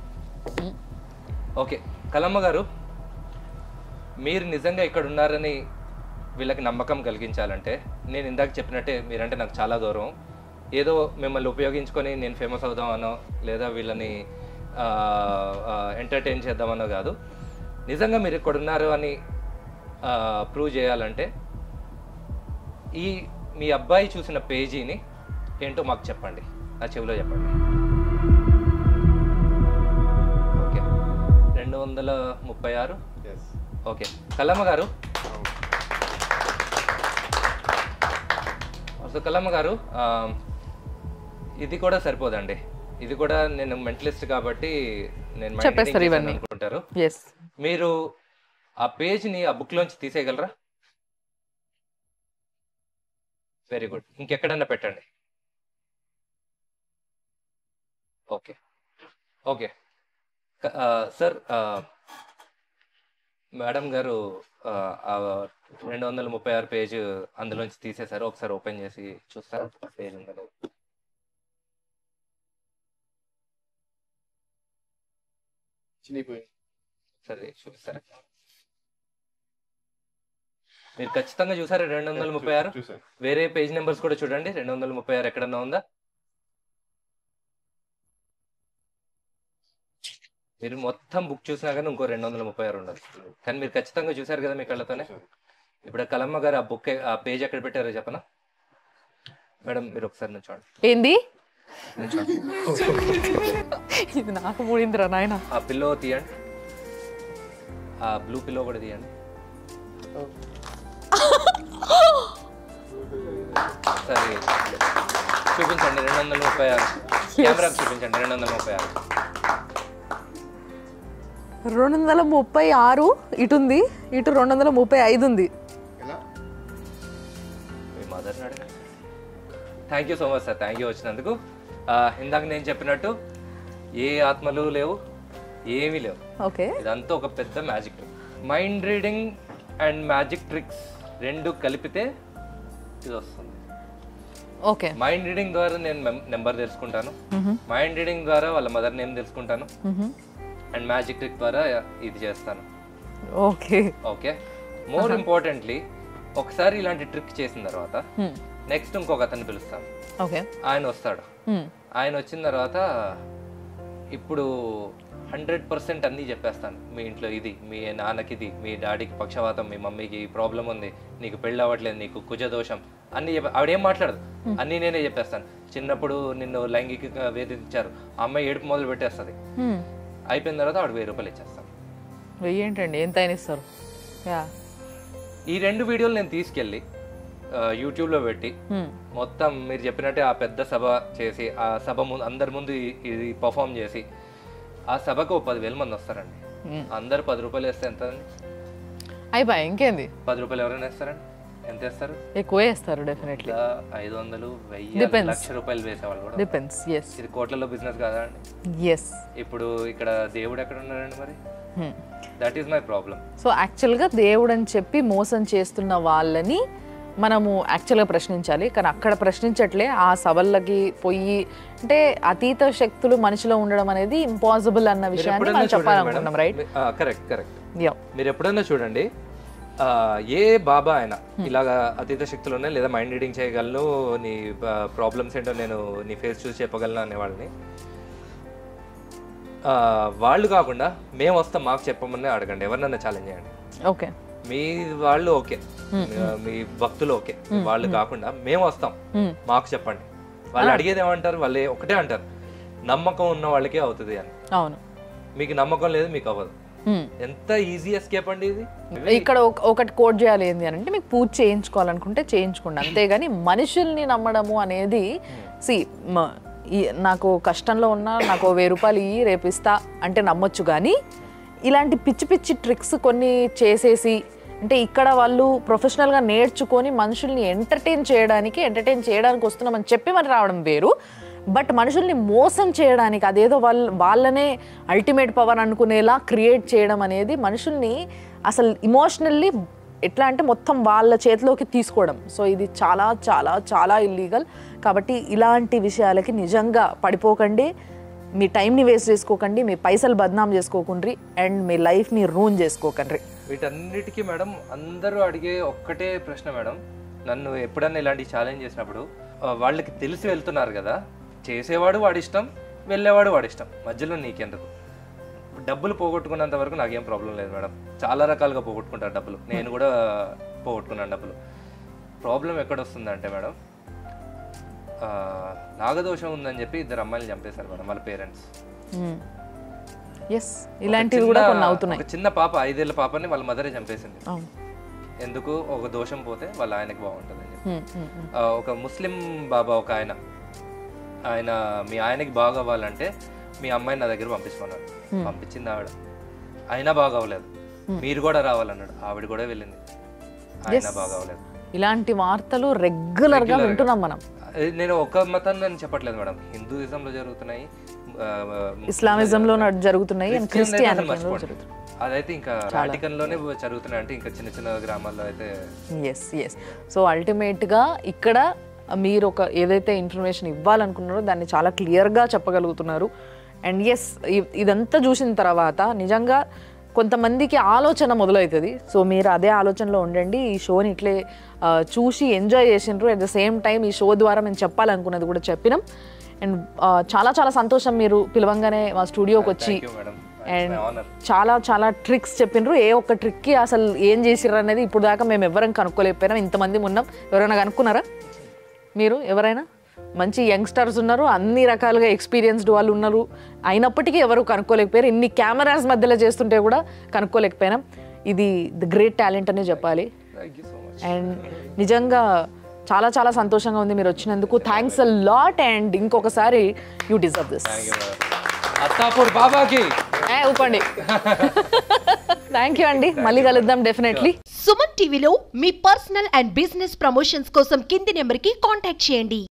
ఓకే కలమ్మ గారు మీరు నిజంగా ఇక్కడ ఉన్నారని వీళ్ళకి నమ్మకం కలిగించాలంటే నేను ఇందాక చెప్పినట్టే మీరంటే నాకు చాలా గౌరవం ఏదో మిమ్మల్ని ఉపయోగించుకొని నేను ఫేమస్ అవుదామనో లేదా వీళ్ళని ఎంటర్టైన్ చేద్దామనో కాదు నిజంగా మీరు ఇక్కడ ఉన్నారు అని ప్రూవ్ చేయాలంటే ఈ మీ అబ్బాయి చూసిన పేజీని ఏంటో మాకు చెప్పండి నా చెవిలో చెప్పండి ఓకే రెండు వందల ముప్పై ఆరు ఎస్ ఓకే కల్లమ్మ గారు సో కల్లమ్మ గారు ఆ, ఇది కూడా సరిపోదండి ఇది కూడా నేను మెంటలిస్ట్ కాబట్టి నేను mind చెప్పేస్తారు reading ఇవన్నీ. చేశాను అనుకుంటారు ఎస్ మీరు ఆ పేజ్ని ఆ బుక్ లోంచి తీసేయగలరా వెరీ గుడ్ ఇంకెక్కడన్నా పెట్టండి ఓకే ఓకే క- ఆ, సార్ ఆ, మేడం గారు ఆ, ఆ రెండు వందల ముప్పై ఆరు పేజ్ అందులోంచి తీసేశారు ఒకసారి ఓపెన్ చేసి చూస్తారా పేజ్ ఉందా లేదా? చినిగిపోయి సరే చూపిస్తారా మీరు ఖచ్చితంగా చూసారా రెండు వందల ముప్పై ఆరు చూసాను వేరే పేజ్ నెంబర్స్ కూడా చూడండి రెండు వందల ముప్పై ఆరు ఎక్కడన్నా ఉందా మీరు మొత్తం బుక్ చూసినా కానీ ఇంకో రెండు వందల ముప్పై ఆరు ఉండదు కానీ మీరు ఖచ్చితంగా చూసారు కదా మీ కళ్ళతోనే ఇప్పుడు కలమ్మ గారు ఆ బుక్ ఆ పేజ్ ఎక్కడ పెట్టారో చెప్పనా మేడం మీరు ఒకసారి నుంచోండి ఏంది నుంచోండి ఇది నాకు మూడిందిరా నాయన ఆ పిల్లో తీయండి ఆ బ్లూ పిల్లో కూడా తీయండి సరే చూపించండి రెండు వందల ముప్పై ఆరు కెమెరాకి చూపించండి రెండు వందల ముప్పై ఆరు రెండు వందల ముప్పై ఆరు ఇటు ఉంది ఇటు రెండు వందల ముప్పై ఐదు ఉంది ఎలా మీ మదర్ని అడగండి thank you so much sir thank you వచ్చినందుకు ఆ, ఇందాక నేను చెప్పినట్టు ఏ ఆత్మలు లేవు ఏమీ లేవు ఓకే ఇదంతా ఒక పెద్ద magic trick mind reading and magic tricks రెండు కలిపితే ఇది వస్తుంది ఓకే మైండ్ రీడింగ్ ద్వారా నేను నెంబర్ తెలుసుకుంటాను మైండ్ రీడింగ్ ద్వారా వాళ్ళ మదర్ నేమ్ తెలుసుకుంటాను అండ్ మ్యాజిక్ ట్రిక్ ద్వారా ఇది చేస్తాను ఓకే ఓకే మోర్ ఇంపార్టెంట్లీ ఒకసారి ఇలాంటి ట్రిక్ చేసిన తర్వాత నెక్స్ట్ ఇంకొక అతన్ని పిలుస్తాను ఓకే ఆయన వస్తాడు ఆయన వచ్చిన తర్వాత ఇప్పుడు హండ్రెడ్ పర్సెంట్ అన్నీ చెప్పేస్తాను మీ ఇంట్లో ఇది మీ నాన్నకి ఇది మీ డాడీకి పక్షవాతం మీ మమ్మీకి ప్రాబ్లం ఉంది నీకు పెళ్ళి అవ్వట్లేదు నీకు కుజ దోషం అన్నీ చెప్ప ఆవిడేం మాట్లాడదు అన్నీ నేనే చెప్పేస్తాను చిన్నప్పుడు నిన్ను లైంగికంగా వేధించారు ఆ అమ్మాయి ఏడుపు మొదలు పెట్టేస్తుంది అయిపోయిన తర్వాత ఆవిడ వెయ్యి రూపాయలు ఇచ్చేస్తాను వెయ్యి ఏంటండి ఎంత అయినా ఇస్తారు యా ఈ రెండు వీడియోలు నేను తీసుకెళ్ళి ఆ, యూట్యూబ్లో పెట్టి మొత్తం మీరు చెప్పినట్టే ఆ పెద్ద సభ చేసి ఆ సభ ముందు అందరి ముందు ఈ- ఇది పర్ఫామ్ చేసి ఆ సభకు ఓ పదివేల మంది వస్తారండి అందరు పది రూపాయలు వేస్తే ఎంత అండి అయిపోయి ఇంకేంది పది రూపాయలు ఎవరైనా వేస్తారండి ఎంత వేస్తారు ఎక్కువ వేస్తారు డెఫినెట్లీ ఇలా ఐదు వందలు వెయ్యి Depends. లక్ష రూపాయలు వేసేవాళ్ళు కూడా డిపెండ్స్ ఎస్ ఇది కోట్లలో బిజినెస్ కాదా అండి ఎస్ ఇప్పుడు ఇక్కడ దేవుడు ఎక్కడ ఉన్నారండి మరి that is my problem so యాక్చువల్గా దేవుడు అని చెప్పి మోసం చేస్తున్న వాళ్ళని మనము యాక్చువల్గా ప్రశ్నించాలి కానీ అక్కడ ప్రశ్నించట్లే ఆ సభలకి పోయి అంటే అతీత శక్తులు మనిషిలో ఉండడం అనేది ఇంపాసిబుల్ అన్న విషయాన్ని మనం చెప్పాలనుకున్నాం రైట్ కరెక్ట్ కరెక్ట్ యా మీరు ఎప్పుడైనా చూడండి ఆ, ఏ బాబా అయినా ఇలాగా అతీత శక్తులు ఉన్నాయి లేదా మైండ్ రీడింగ్ చేయగలను నీ ప్రాబ్లమ్స్ ఏంటో నేను నీ ఫేస్ చూసి చెప్పగలను అనే వాళ్ళని ఆ, వాళ్ళు కాకుండా మేము వస్తాం మాకు చెప్పమని అడగండి ఎవరినన్నా ఛాలెంజ్ చేయండి ఓకే మీ వాళ్ళు ఓకే మీ భక్తులు ఓకే వాళ్ళు కాకుండా మేము వస్తాం మాకు చెప్పండి వాళ్ళు అడిగేది ఏమంటారు వాళ్ళు ఒకటే అంటారు నమ్మకం ఉన్న వాళ్ళకే అవుతుంది అని అవును మీకు నమ్మకం లేదు మీకు అవ్వదు Hmm. ఎంత ఈజీ ఎస్కేప్ అండి ఇది ఇక్కడ ఒక- ఒకటి కోట్ చేయాలి ఏంటి అని అంటే మీకు పూజ చేయించుకోవాలనుకుంటే చేయించుకోండి అంతేగాని మనుషుల్ని నమ్మడము అనేది సి నాకు కష్టంలో ఉన్నా నాకు ఓ వెయ్యి రూపాయలు ఇయ్యి రేపు ఇస్తా అంటే నమ్మొచ్చు కానీ ఇలాంటి పిచ్చి పిచ్చి ట్రిక్స్ కొన్ని చేసేసి అంటే ఇక్కడ వాళ్ళు ప్రొఫెషనల్గా నేర్చుకొని మనుషుల్ని ఎంటర్టైన్ చేయడానికి ఎంటర్టైన్ చేయడానికి వస్తున్నామని చెప్పి మరి రావడం వేరు బట్ మనుషుల్ని మోసం చేయడానికి అదేదో వాళ్ళ వాళ్ళనే అల్టిమేట్ పవర్ అనుకునేలా క్రియేట్ చేయడం అనేది మనుషుల్ని అసలు ఇమోషనల్లీ ఎట్లా అంటే మొత్తం వాళ్ళ చేతిలోకి తీసుకోవడం సో ఇది చాలా చాలా చాలా ఇల్లీగల్ కాబట్టి ఇలాంటి విషయాలకి నిజంగా పడిపోకండి మీ టైంని వేస్ట్ చేసుకోకండి మీ పైసలు బద్నాం చేసుకోకండి అండ్ మీ లైఫ్ని రూన్ చేసుకోకండి వీటన్నిటికీ మేడం అందరూ అడిగే ఒక్కటే ప్రశ్న మేడం నన్ను ఎప్పుడన్నా ఇలాంటి ఛాలెంజ్ చేసినప్పుడు ఆ, వాళ్ళకి తెలిసి వెళ్తున్నారు కదా చేసేవాడు వాడి ఇష్టం వెళ్ళేవాడు వాడి ఇష్టం మధ్యలో నీకెందుకు డబ్బులు పోగొట్టుకున్నంత వరకు నాకేం ప్రాబ్లం లేదు మేడం చాలా రకాలుగా పోగొట్టుకుంటారు డబ్బులు నేను కూడా పోగొట్టుకున్నాను డబ్బులు ప్రాబ్లం ఎక్కడ వస్తుందంటే మేడం ఆ, నాగదోషం ఉందని చెప్పి ఇద్దరు అమ్మాయిలు చంపేశారు మేడం వాళ్ళ పేరెంట్స్ ఎస్ ఇలాంటివి కూడా కొన్ని అవుతున్నాయి ఒక చిన్న పాప ఐదేళ్ల పాపని వాళ్ళ మదరే చంపేసింది అవును ఎందుకు ఒక దోషం పోతే వాళ్ళ ఆయనకి బాగుంటుంది అని చెప్పి ఉమ్, ఉమ్, ఉమ్. ఆ, ఒక ముస్లిం బాబా ఒక ఆయన ఆయన మీ ఆయనకి బాగా అవ్వాలంటే మీ అమ్మాయిని నా దగ్గర పంపించుకున్నాడు పంపించింది ఆవిడ అయినా బాగా అవ్వలేదు మీరు కూడా రావాలన్నాడు ఆవిడ కూడా వెళ్ళింది అయినా బాగా అవ్వలేదు ఇలాంటి వార్తలు రెగ్యులర్ గా వింటున్నాం మనం అది నేను ఒక మతాన్ని అని చెప్పట్లేదు మేడం హిందూయిజంలో జరుగుతున్నాయి ఆ, ఇస్లామిజం లో నడు- జరుగుతున్నాయి అండ్ క్రిస్టియన్ అయితే అసలు క్రిస్టియానిటీలో మర్చిపోండి. అదైతే ఇంకా వాటికన్ లోనే జరుగుతున్నాయి అంటే ఇంకా చిన్న చిన్న గ్రామాల్లో అయితే ఎస్ ఎస్ సో అల్టిమేట్గా ఇక్కడ మీరు ఒక ఏదైతే ఇన్ఫర్మేషన్ ఇవ్వాలనుకున్నారో దాన్ని చాలా క్లియర్గా చెప్పగలుగుతున్నారు అండ్ ఎస్ ఇదంతా చూసిన తర్వాత నిజంగా కొంతమందికి ఆలోచన మొదలవుతుంది సో మీరు అదే ఆలోచనలో ఉండండి ఈ షోని ఇట్లే ఆ, చూసి ఎంజాయ్ చేసిండ్రు అట్ ద సేమ్ టైం ఈ షో ద్వారా మేము చెప్పాలనుకున్నది కూడా చెప్పినాం అండ్ చాలా చాలా సంతోషం మీరు పిలవంగానే మా స్టూడియోకి వచ్చి థ్యాంక్ యూ మేడం అండ్ ఆనర్ చాలా చాలా ట్రిక్స్ చెప్పిండ్రు ఏ ఒక్క ట్రిక్కి అసలు ఏం చేసిర్రు అనేది ఇప్పుడు దాకా మేము ఎవరం కనుక్కోలేకపోయినాం ఇంతమంది ఉన్నాం ఎవరైనా కనుక్కున్నారా మీరు ఎవరైనా మంచి యంగ్స్టర్స్ ఉన్నారు అన్ని రకాలుగా ఎక్స్పీరియన్స్డ్ వాళ్ళు ఉన్నారు అయినప్పటికీ ఎవరు కనుక్కోలేకపోయారు ఇన్ని కెమెరాస్ మధ్యలో చేస్తుంటే కూడా కనుక్కోలేకపోయినాం ఇది ద గ్రేట్ టాలెంట్ అనే చెప్పాలి thank you so much and నిజంగా చాలా చాలా సంతోషంగా ఉంది మీరు వచ్చినందుకు థ్యాంక్స్ అ లాట్ అండ్ ఇంకొకసారి you deserve this thank you madam Attapur బాబాకి ఏ ఊపండి థ్యాంక్ యూ అండి మళ్ళీ కలుద్దాం డెఫినెట్లీ సుమన్ టీవీలో మీ పర్సనల్ అండ్ బిజినెస్ ప్రమోషన్స్ కోసం కింది నెంబర్కి కాంటాక్ట్ చేయండి